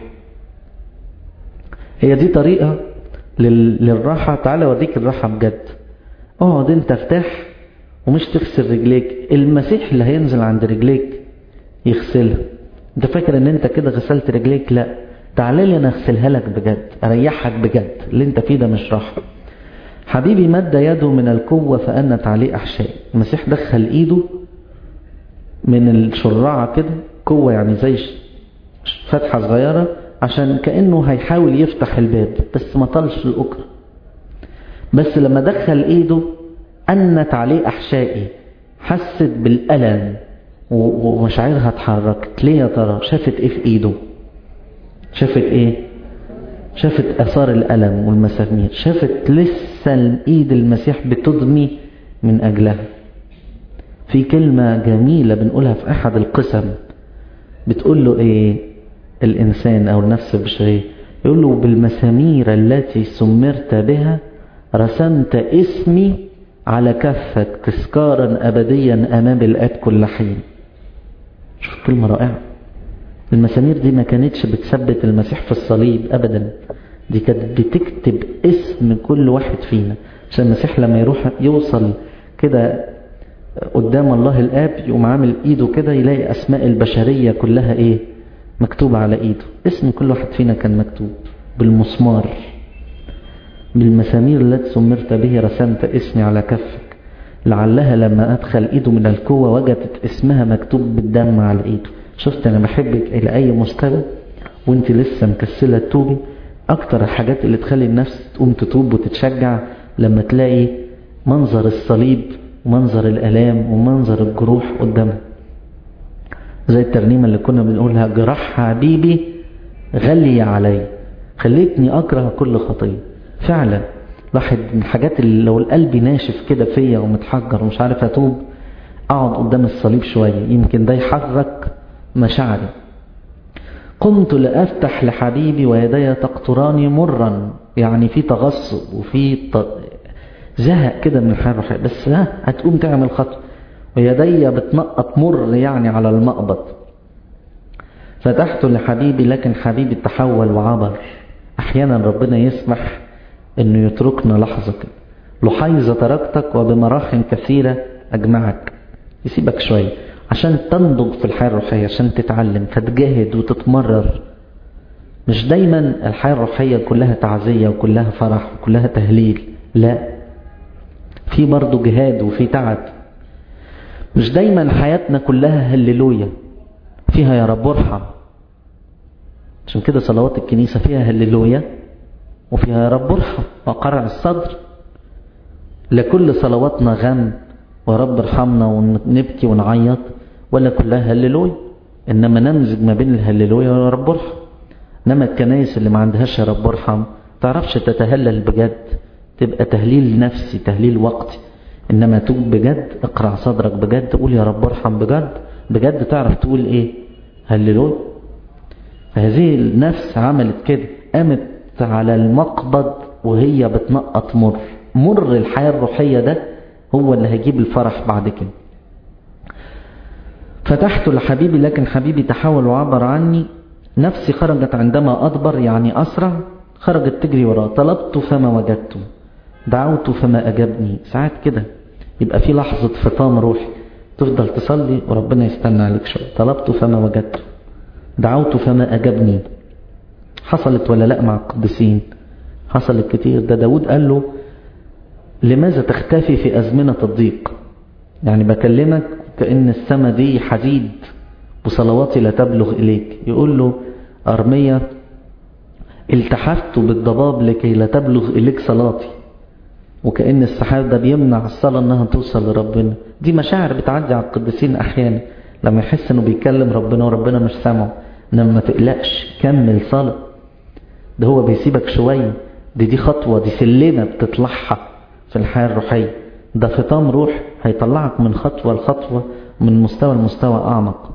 [SPEAKER 1] هي دي طريقة للراحة تعالى اوريك الراحة بجد اقعد انت ارتاح ومش تغسل رجليك المسيح اللي هينزل عند رجليك يغسلها انت فاكر ان انت كده غسلت رجليك لا تعالى لي انا اغسلها لك بجد اريحك بجد اللي انت فيه ده مش راحة حبيبي مد يده من القوة فأنت عليه أحشاء المسيح دخل إيده من الشراعة كده قوة يعني زي فتحة صغيرة عشان كأنه هيحاول يفتح الباب بس ما طلش الأكرة بس لما دخل إيده أنت عليه أحشائي حست بالألم ومشاعرها اتحركت ليه يا ترى شافت ايه في ايده شافت ايه شافت اثار الالم والمسامير شافت لسه ايد المسيح بتدمي من اجلها في كلمة جميلة بنقولها في احد القسم بتقول له ايه الانسان او النفس البشرية يقول له بالمسامير التي سمرت بها رسمت اسمي على كفك تذكارا ابديا امام الاب كل حين شوف كلمة رائعة المسامير دي ما كانتش بتثبت المسيح في الصليب ابدا دي كانت بتكتب اسم كل واحد فينا عشان المسيح لما يروح يوصل كده قدام الله الاب يقوم عامل ايده كده يلاقي اسماء البشرية كلها ايه مكتوبة على ايده اسم كل واحد فينا كان مكتوب بالمسمار بالمسامير التي سمرت به رسمت اسمي على كفك لعلها لما أدخل إيده من القوة وجدت اسمها مكتوب بالدم على إيده شفت أنا بحبك إلى أي مستوى وانت لسه مكسلة توبي أكتر الحاجات اللي تخلي النفس تقوم تتوب وتتشجع لما تلاقي منظر الصليب ومنظر الألام ومنظر الجروح قدامها زي الترنيمة اللي كنا بنقولها جراح حبيبي غلي علي خليتني أكره كل خطية فعلا واحد من الحاجات اللي لو القلب ناشف كده فيا ومتحجر ومش عارف اتوب اقعد قدام الصليب شوية يمكن ده يحرك مشاعري قمت لأفتح لحبيبي ويدي تقطراني مرا يعني في تغصب وفي زهق كده من الحياة الروحية بس ها هتقوم تعمل خطوة ويدي بتنقط مر يعني على المقبض فتحت لحبيبي لكن حبيبي تحول وعبر احيانا ربنا يسمح انه يتركنا لحظة كده لحيظة تركتك وبمراح كثيرة اجمعك يسيبك شوية عشان تنضج في الحياة الروحية عشان تتعلم فتجاهد وتتمرر مش دايما الحياة الروحية كلها تعزية وكلها فرح وكلها تهليل لا في برضه جهاد وفي تعب مش دايما حياتنا كلها هللويا فيها يا رب ارحم عشان كده صلوات الكنيسة فيها هللويا وفيها يا رب ارحم وقرع الصدر لكل صلواتنا غم ورب ارحمنا ونبكي ونعيط ولا كلها هللويا انما نمزج ما بين الهللويا ويا رب ارحم انما الكنايس اللي ما عندهاش يا رب ارحم تعرفش تتهلل بجد تبقى تهليل نفسي تهليل وقتي انما توب بجد اقرع صدرك بجد تقول يا رب ارحم بجد بجد تعرف تقول ايه هللويا فهذه النفس عملت كده قامت على المقبض وهي بتنقط مر مر الحياة الروحية ده هو اللي هيجيب الفرح بعد كده فتحت لحبيبي لكن حبيبي تحول وعبر عني نفسي خرجت عندما أدبر يعني أسرع خرجت تجري وراه طلبت فما وجدته دعوت فما أجابني ساعات كده يبقى في لحظة فطام روحي تفضل تصلي وربنا يستنى عليك شوية طلبت فما وجدته دعوت فما أجابني حصلت ولا لا مع القديسين حصلت كتير ده داود قال له لماذا تختفي في أزمنة الضيق يعني بكلمك كأن السماء دي حديد وصلواتي لا تبلغ إليك يقول له أرمية التحفت بالضباب لكي لا تبلغ إليك صلاتي وكأن السحاب ده بيمنع الصلاة انها توصل لربنا دي مشاعر بتعدي على القديسين احيانا لما يحس انه بيكلم ربنا وربنا مش سامعه انما ما تقلقش كمل صلاة ده هو بيسيبك شوية دي دي خطوة دي سلمة بتطلعها في الحياة الروحية ده فطام روح هيطلعك من خطوة لخطوة من مستوى لمستوى أعمق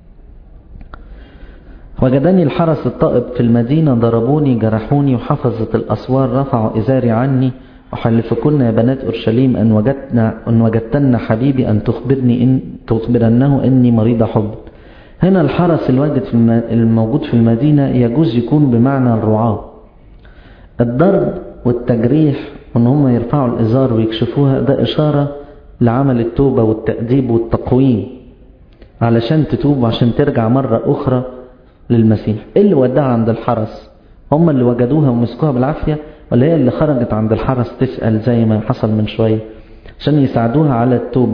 [SPEAKER 1] وجدني الحرس الطائب في المدينة ضربوني جرحوني وحفظة الأسوار رفعوا إزاري عني أحلفكن يا بنات أورشليم أن وجدنا أن وجدتن حبيبي أن تخبرني إن تخبرنه إني مريض حب هنا الحرس الواجد في الموجود في المدينة يجوز يكون بمعنى الرعاة الضرب والتجريح وان هم يرفعوا الإزار ويكشفوها ده إشارة لعمل التوبة والتأديب والتقويم علشان تتوب وعشان ترجع مرة أخرى للمسيح إيه اللي وداها عند الحرس هم اللي وجدوها ومسكوها بالعافية ولا هي اللي خرجت عند الحرس تسأل زي ما حصل من شوية عشان يساعدوها على التوبة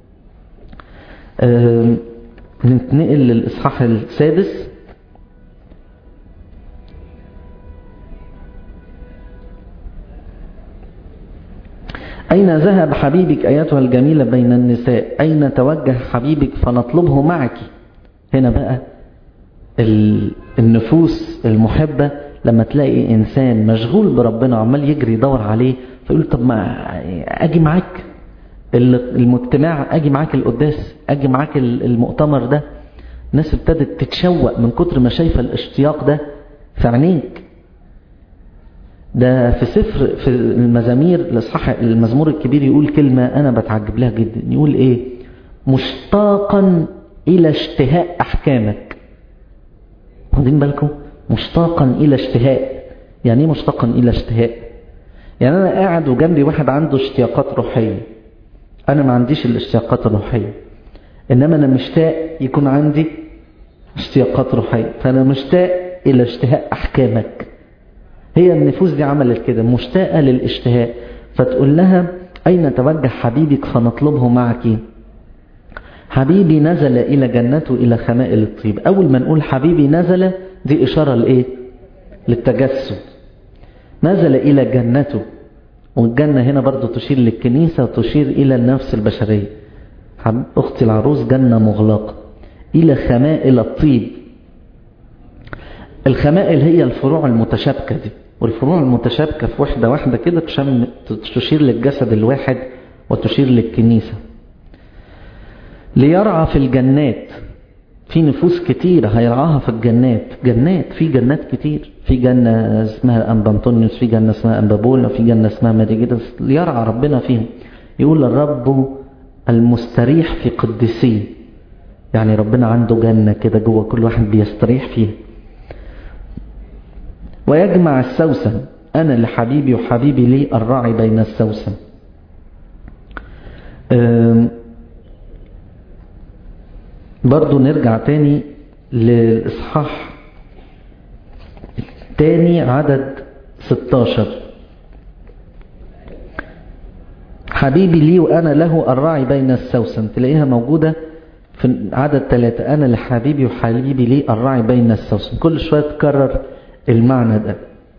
[SPEAKER 1] أه نتنقل للإصحاح السادس أين ذهب حبيبك أيتها الجميلة بين النساء أين توجه حبيبك فنطلبه معك هنا بقى النفوس المحبة لما تلاقي إنسان مشغول بربنا عمال يجري يدور عليه فيقول طب ما أجي معاك المجتمع أجي معاك القداس أجي معاك المؤتمر ده الناس ابتدت تتشوق من كتر ما شايفة الاشتياق ده في عينيك ده في سفر في المزامير الاصحاح المزمور الكبير يقول كلمة أنا بتعجب لها جدا يقول إيه مشتاقا إلى اشتهاء أحكامك واخدين بالكم مشتاقا إلى اشتهاء يعني ايه مشتاقا إلى اشتهاء يعني أنا قاعد وجنبي واحد عنده اشتياقات روحية أنا ما عنديش الاشتياقات الروحية إنما أنا مشتاق يكون عندي اشتياقات روحية فأنا مشتاق إلى اشتهاء أحكامك هي النفوس دي عملت كده مشتاقة للاشتهاء فتقول لها أين توجه حبيبك فنطلبه معك حبيبي نزل إلى جنته إلى خمائل الطيب أول ما نقول حبيبي نزل دي إشارة لإيه للتجسد نزل إلى جنته والجنة هنا برضو تشير للكنيسة وتشير إلى النفس البشرية أختي العروس جنة مغلقة إلى خمائل الطيب الخمائل هي الفروع المتشابكة دي والفروع المتشابكة في وحدة واحدة كده تشير للجسد الواحد وتشير للكنيسة ليرعى في الجنات في نفوس كتير هيرعاها في الجنات جنات في جنات كتير في جنة اسمها أنبا أنطونيوس في جنة اسمها أنبا بولا في جنة اسمها ماريجيدس يرعى ربنا فيهم يقول الرب المستريح في قدسيه يعني ربنا عنده جنة كده جوه كل واحد بيستريح فيها ويجمع السوسن أنا لحبيبي وحبيبي لي الراعي بين السوسن برضو نرجع تاني للإصحاح تاني عدد 16 حبيبي لي وأنا له الراعي بين السوسن تلاقيها موجودة في عدد ثلاثة أنا لحبيبي وحبيبي لي الراعي بين السوسن كل شوية تكرر المعنى ده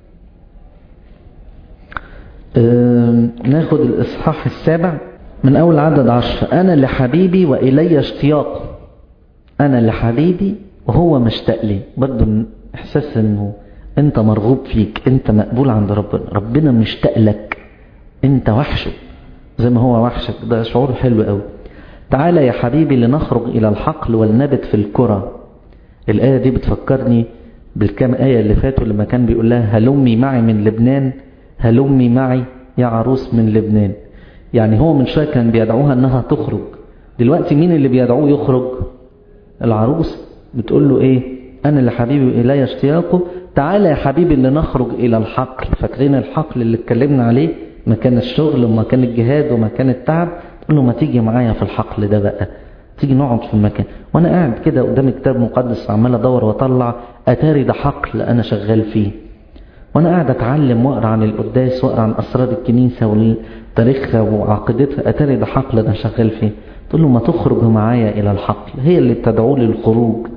[SPEAKER 1] ناخد الإصحاح السابع من أول عدد عشر أنا لحبيبي وإلي اشتياق أنا لحبيبي وهو مشتاق لي برضو إحساس إنه أنت مرغوب فيك أنت مقبول عند ربنا ربنا مشتاق لك أنت وحشه زي ما هو وحشك ده شعور حلو قوي تعالى يا حبيبي لنخرج إلى الحقل ولنبت في الكرة الآية دي بتفكرني بالكام آية اللي فاتوا لما كان بيقول لها هلمي معي من لبنان هلمي معي يا عروس من لبنان يعني هو من شوية كان بيدعوها انها تخرج دلوقتي مين اللي بيدعوه يخرج العروس بتقول له ايه انا اللي حبيبي الي اشتياقه تعالى يا حبيبي اللي نخرج الى الحقل فاكرين الحقل اللي اتكلمنا عليه مكان الشغل ومكان الجهاد ومكان التعب تقول له ما تيجي معايا في الحقل ده بقى تيجي نقعد في المكان وانا قاعد كده قدام كتاب مقدس عمال ادور واطلع اتاري ده حقل انا شغال فيه وانا قاعد اتعلم واقرا عن القداس واقرا عن اسرار الكنيسه وتاريخها وعقيدتها اتاري ده حقل انا شغال فيه تقول له ما تخرج معايا الى الحقل هي اللي بتدعو للخروج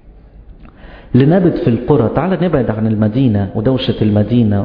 [SPEAKER 1] لنبت في القرى تعالى نبعد عن المدينه ودوشه المدينه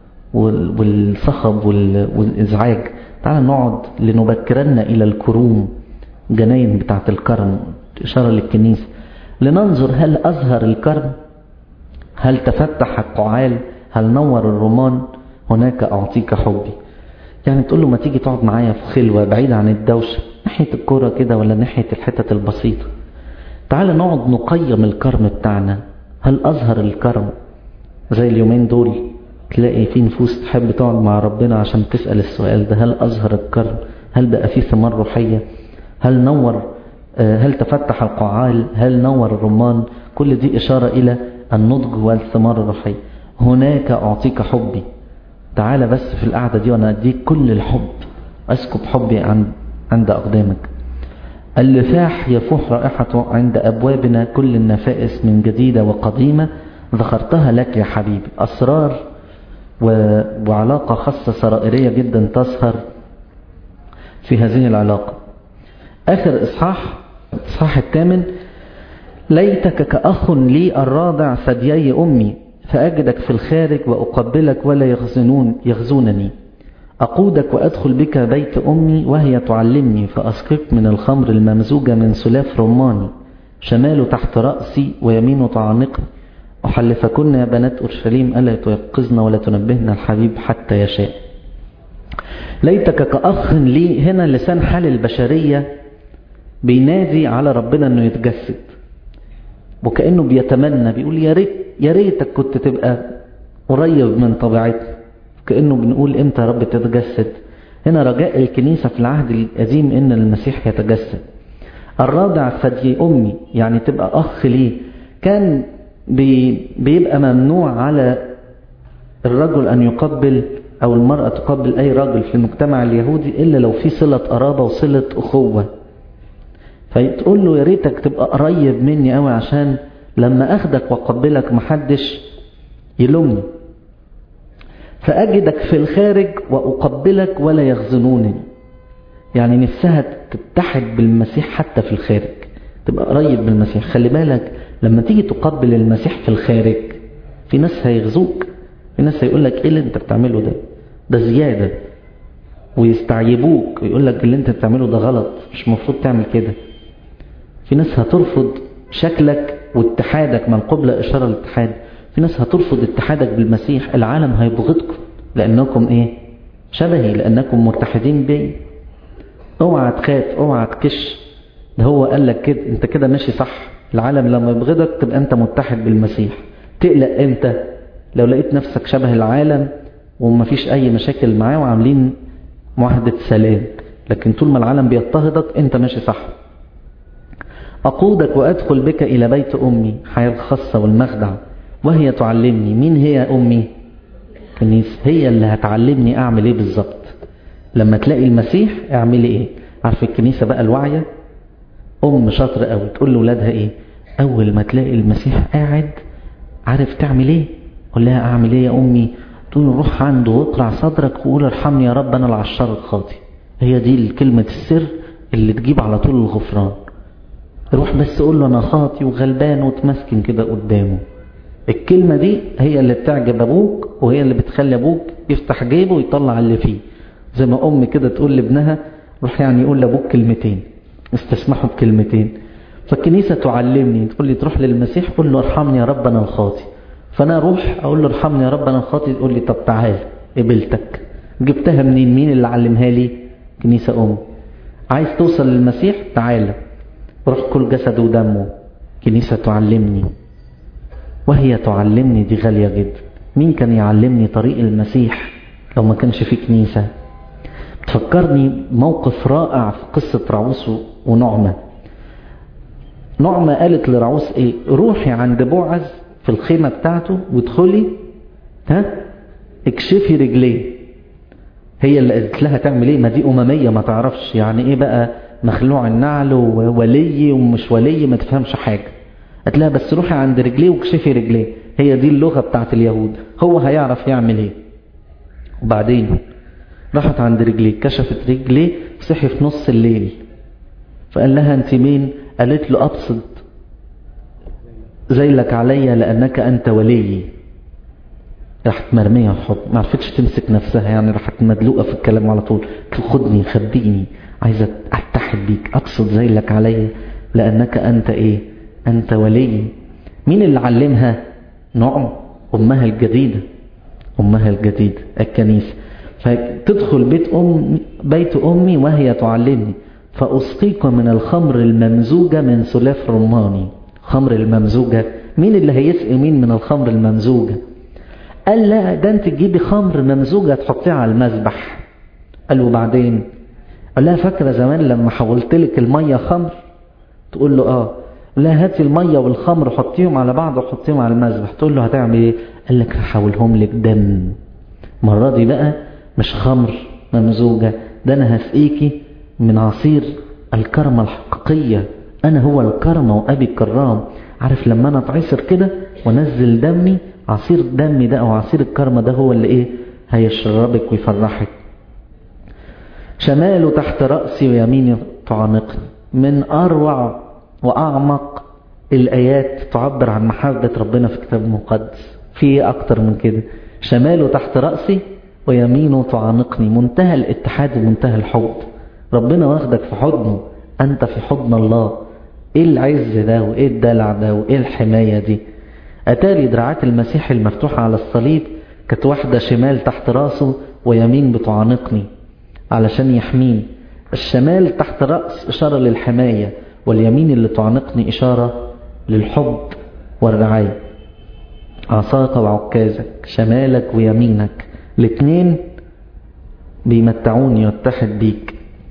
[SPEAKER 1] والصخب والازعاج تعالى نقعد لنبكرن الى الكروم جناين بتاعه الكرم اشاره للكنيسه لننظر هل ازهر الكرم هل تفتح القعال هل نور الرمان هناك أعطيك حبي يعني تقول له ما تيجي تقعد معايا في خلوة بعيد عن الدوشة ناحية الكرة كده ولا ناحية الحتت البسيطة تعال نقعد نقيم الكرم بتاعنا هل أظهر الكرم زي اليومين دول تلاقي في نفوس تحب تقعد مع ربنا عشان تسأل السؤال ده هل أظهر الكرم هل بقى فيه ثمار روحية هل نور هل تفتح القعال هل نور الرمان كل دي إشارة إلى النضج والثمار الروحية هناك أعطيك حبي تعال بس في القعدة دي وأنا أديك كل الحب أسكب حبي عند, عند أقدامك اللفاح يفوح رائحته عند أبوابنا كل النفائس من جديدة وقديمة ذكرتها لك يا حبيبي أسرار و... وعلاقة خاصة سرائرية جدا تظهر في هذه العلاقة آخر إصحاح الإصحاح الثامن ليتك كأخ لي الراضع ثديي أمي فأجدك في الخارج وأقبلك ولا يخزنون يخزونني أقودك وأدخل بك بيت أمي وهي تعلمني فأسقك من الخمر الممزوجة من سلاف رماني شماله تحت رأسي ويمينه تعانقني أحلفكن يا بنات أورشليم ألا تيقظن ولا تنبهن الحبيب حتى يشاء ليتك كأخ لي هنا لسان حال البشرية بينادي على ربنا أنه يتجسد وكأنه بيتمنى بيقول يا ريت يا ريتك كنت تبقى قريب من طبيعتنا كأنه بنقول امتى يا رب تتجسد هنا رجاء الكنيسة في العهد القديم ان المسيح يتجسد الرادع ثدي امي يعني تبقى اخ ليه كان بي بيبقى ممنوع على الرجل ان يقبل او المرأة تقبل اي رجل في المجتمع اليهودي الا لو في صلة قرابة وصلة اخوة فتقول له يا ريتك تبقى قريب مني قوي عشان لما اخدك واقبلك محدش يلومني فاجدك في الخارج واقبلك ولا يخزنونني يعني نفسها تتحد بالمسيح حتى في الخارج تبقى قريب من المسيح خلي بالك لما تيجي تقبل المسيح في الخارج في ناس هيغزوك في ناس هيقول لك ايه اللي انت بتعمله ده ده زيادة ويستعيبوك ويقول لك اللي انت بتعمله ده غلط مش المفروض تعمل كده في ناس هترفض شكلك واتحادك ما القبلة إشارة للاتحاد في ناس هترفض اتحادك بالمسيح العالم هيبغضكم لأنكم إيه شبهي لأنكم مرتحدين بي اوعى تخاف اوعى تكش ده هو قال لك كده انت كده ماشي صح العالم لما يبغضك تبقى انت متحد بالمسيح تقلق امتى لو لقيت نفسك شبه العالم ومفيش اي مشاكل معاه وعاملين معاهدة سلام لكن طول ما العالم بيضطهدك انت ماشي صح أقودك وأدخل بك إلى بيت أمي حياة الخاصة والمخدع وهي تعلمني مين هي أمي كنيسة هي اللي هتعلمني أعمل إيه بالظبط لما تلاقي المسيح اعملي إيه عارف الكنيسة بقى الواعية أم شاطرة قوي تقول لأولادها إيه أول ما تلاقي المسيح قاعد عارف تعمل إيه قول لها أعمل إيه يا أمي تقول روح عنده واقرع صدرك وقول ارحمني يا رب أنا العشار الخاطي هي دي كلمة السر اللي تجيب على طول الغفران روح بس قول له أنا خاطي وغلبان وتمسكن كده قدامه الكلمة دي هي اللي بتعجب أبوك وهي اللي بتخلي أبوك يفتح جيبه ويطلع اللي فيه زي ما أم كده تقول لابنها روح يعني يقول لأبوك كلمتين استسمحوا بكلمتين فالكنيسة تعلمني تقول لي تروح للمسيح قول له ارحمني يا رب أنا الخاطي فأنا أروح أقول له ارحمني يا رب أنا الخاطي تقول لي طب تعال قبلتك جبتها منين مين اللي علمها لي كنيسة أم عايز توصل للمسيح تعالى روح كل جسد ودمه كنيسة تعلمني وهي تعلمني دي غالية جدا مين كان يعلمني طريق المسيح لو ما كانش في كنيسة تفكرني موقف رائع في قصة رعوس ونعمة نعمة قالت لرعوس ايه روحي عند بوعز في الخيمة بتاعته وادخلي ها اكشفي رجليه هي اللي قالت لها تعمل ايه ما دي اممية ما تعرفش يعني ايه بقى مخلوع النعل وولي ومش ولي ما تفهمش حاجة قالت لها بس روحي عند رجليه واكشفي رجليه هي دي اللغة بتاعت اليهود هو هيعرف يعمل ايه وبعدين راحت عند رجليه كشفت رجليه صحي في نص الليل فقال لها انت مين قالت له ابسط زيلك عليا لانك انت وليي راحت مرميه في حضن ما عرفتش تمسك نفسها يعني راحت مدلوقه في الكلام على طول خدني خبيني عايزه اتحد بيك ابسط زيلك عليا لانك انت ايه انت ولي مين اللي علمها نعم امها الجديده امها الجديده الكنيسه فتدخل بيت أم بيت أمي وهي تعلمني فأسقيك من الخمر الممزوجة من سلاف رماني خمر الممزوجة مين اللي هيسقي مين من الخمر الممزوجة قال لا ده انت تجيبي خمر ممزوجة تحطيها على المذبح قال له بعدين قال لها فاكرة زمان لما حولت لك المية خمر تقول له اه لا هاتي المية والخمر حطيهم على بعض وحطيهم على المذبح تقول له هتعمل ايه قال لك هحولهم لك دم المرة دي بقى مش خمر ممزوجة ده أنا هسقيكي من عصير الكرمة الحقيقية أنا هو الكرمة وأبي الكرام عارف لما أنا اتعصر كده ونزل دمي عصير دمي ده أو عصير الكرمة ده هو اللي إيه هيشربك ويفرحك شماله تحت رأسي ويميني تعانقني من أروع وأعمق الآيات تعبر عن محبة ربنا في الكتاب المقدس في أكتر من كده شماله تحت رأسي ويمينه تعانقني منتهى الاتحاد ومنتهى الحب ربنا واخدك في حضنه أنت في حضن الله إيه العز ده وإيه الدلع ده وإيه الحماية دي أتاري دراعات المسيح المفتوحة على الصليب كانت واحدة شمال تحت راسه ويمين بتعانقني علشان يحميني الشمال تحت رأس إشارة للحماية واليمين اللي تعانقني إشارة للحب والرعاية عصاك وعكازك شمالك ويمينك الاثنين بيمتعوني واتحد بيك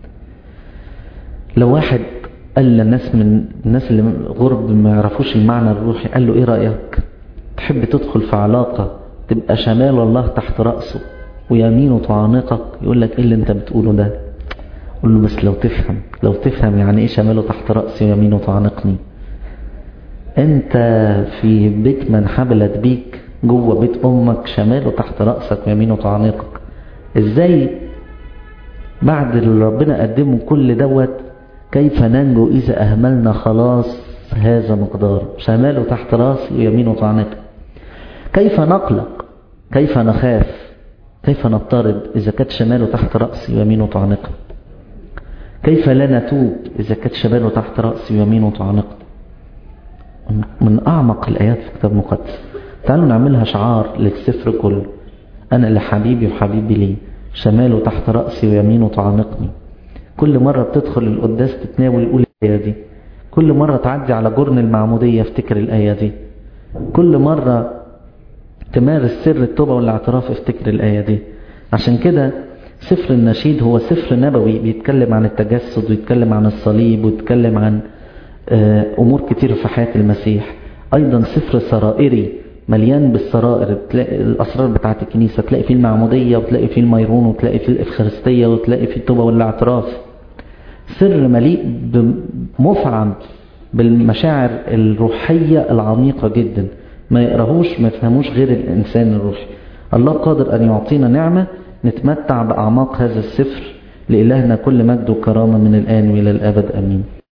[SPEAKER 1] لو واحد قال للناس من الناس اللي غرب ما يعرفوش المعنى الروحي قال له ايه رأيك تحب تدخل في علاقة تبقى شمال الله تحت رأسه ويمينه تعانقك يقول لك ايه اللي انت بتقوله ده قول له بس لو تفهم لو تفهم يعني ايه شماله تحت رأسي ويمينه تعانقني انت في بيت من حبلت بيك جوه بيت امك شماله تحت رأسك ويمينه تعانقك ازاي بعد اللي ربنا قدمه كل دوت كيف ننجو اذا اهملنا خلاص هذا مقدار شماله تحت راسي ويمينه تعانقك كيف نقلق كيف نخاف كيف نضطرب اذا كانت شماله تحت رأسي ويمينه تعانقني كيف لا نتوب اذا كانت شماله تحت رأسي ويمينه تعانقني من اعمق الايات في الكتاب المقدس تعالوا نعملها شعار للسفر كله أنا لحبيبي وحبيبي لي شماله تحت رأسي ويمينه تعانقني كل مرة بتدخل القداس تتناول قول الآية دي كل مرة تعدي على جرن المعمودية افتكر الآية دي كل مرة تمارس سر التوبة والاعتراف افتكر الآية دي عشان كده سفر النشيد هو سفر نبوي بيتكلم عن التجسد ويتكلم عن الصليب ويتكلم عن أمور كتير في حياة المسيح أيضا سفر سرائري مليان بالسرائر تلاقي الأسرار بتاعت الكنيسة تلاقي فيه المعمودية وتلاقي فيه الميرون وتلاقي فيه الإفخارستية وتلاقي فيه التوبة والاعتراف سر مليء مفعم بالمشاعر الروحية العميقة جدا ما يقراهوش ما يفهموش غير الإنسان الروحي الله قادر أن يعطينا نعمة نتمتع بأعماق هذا السفر لإلهنا كل مجد وكرامة من الآن وإلى الأبد أمين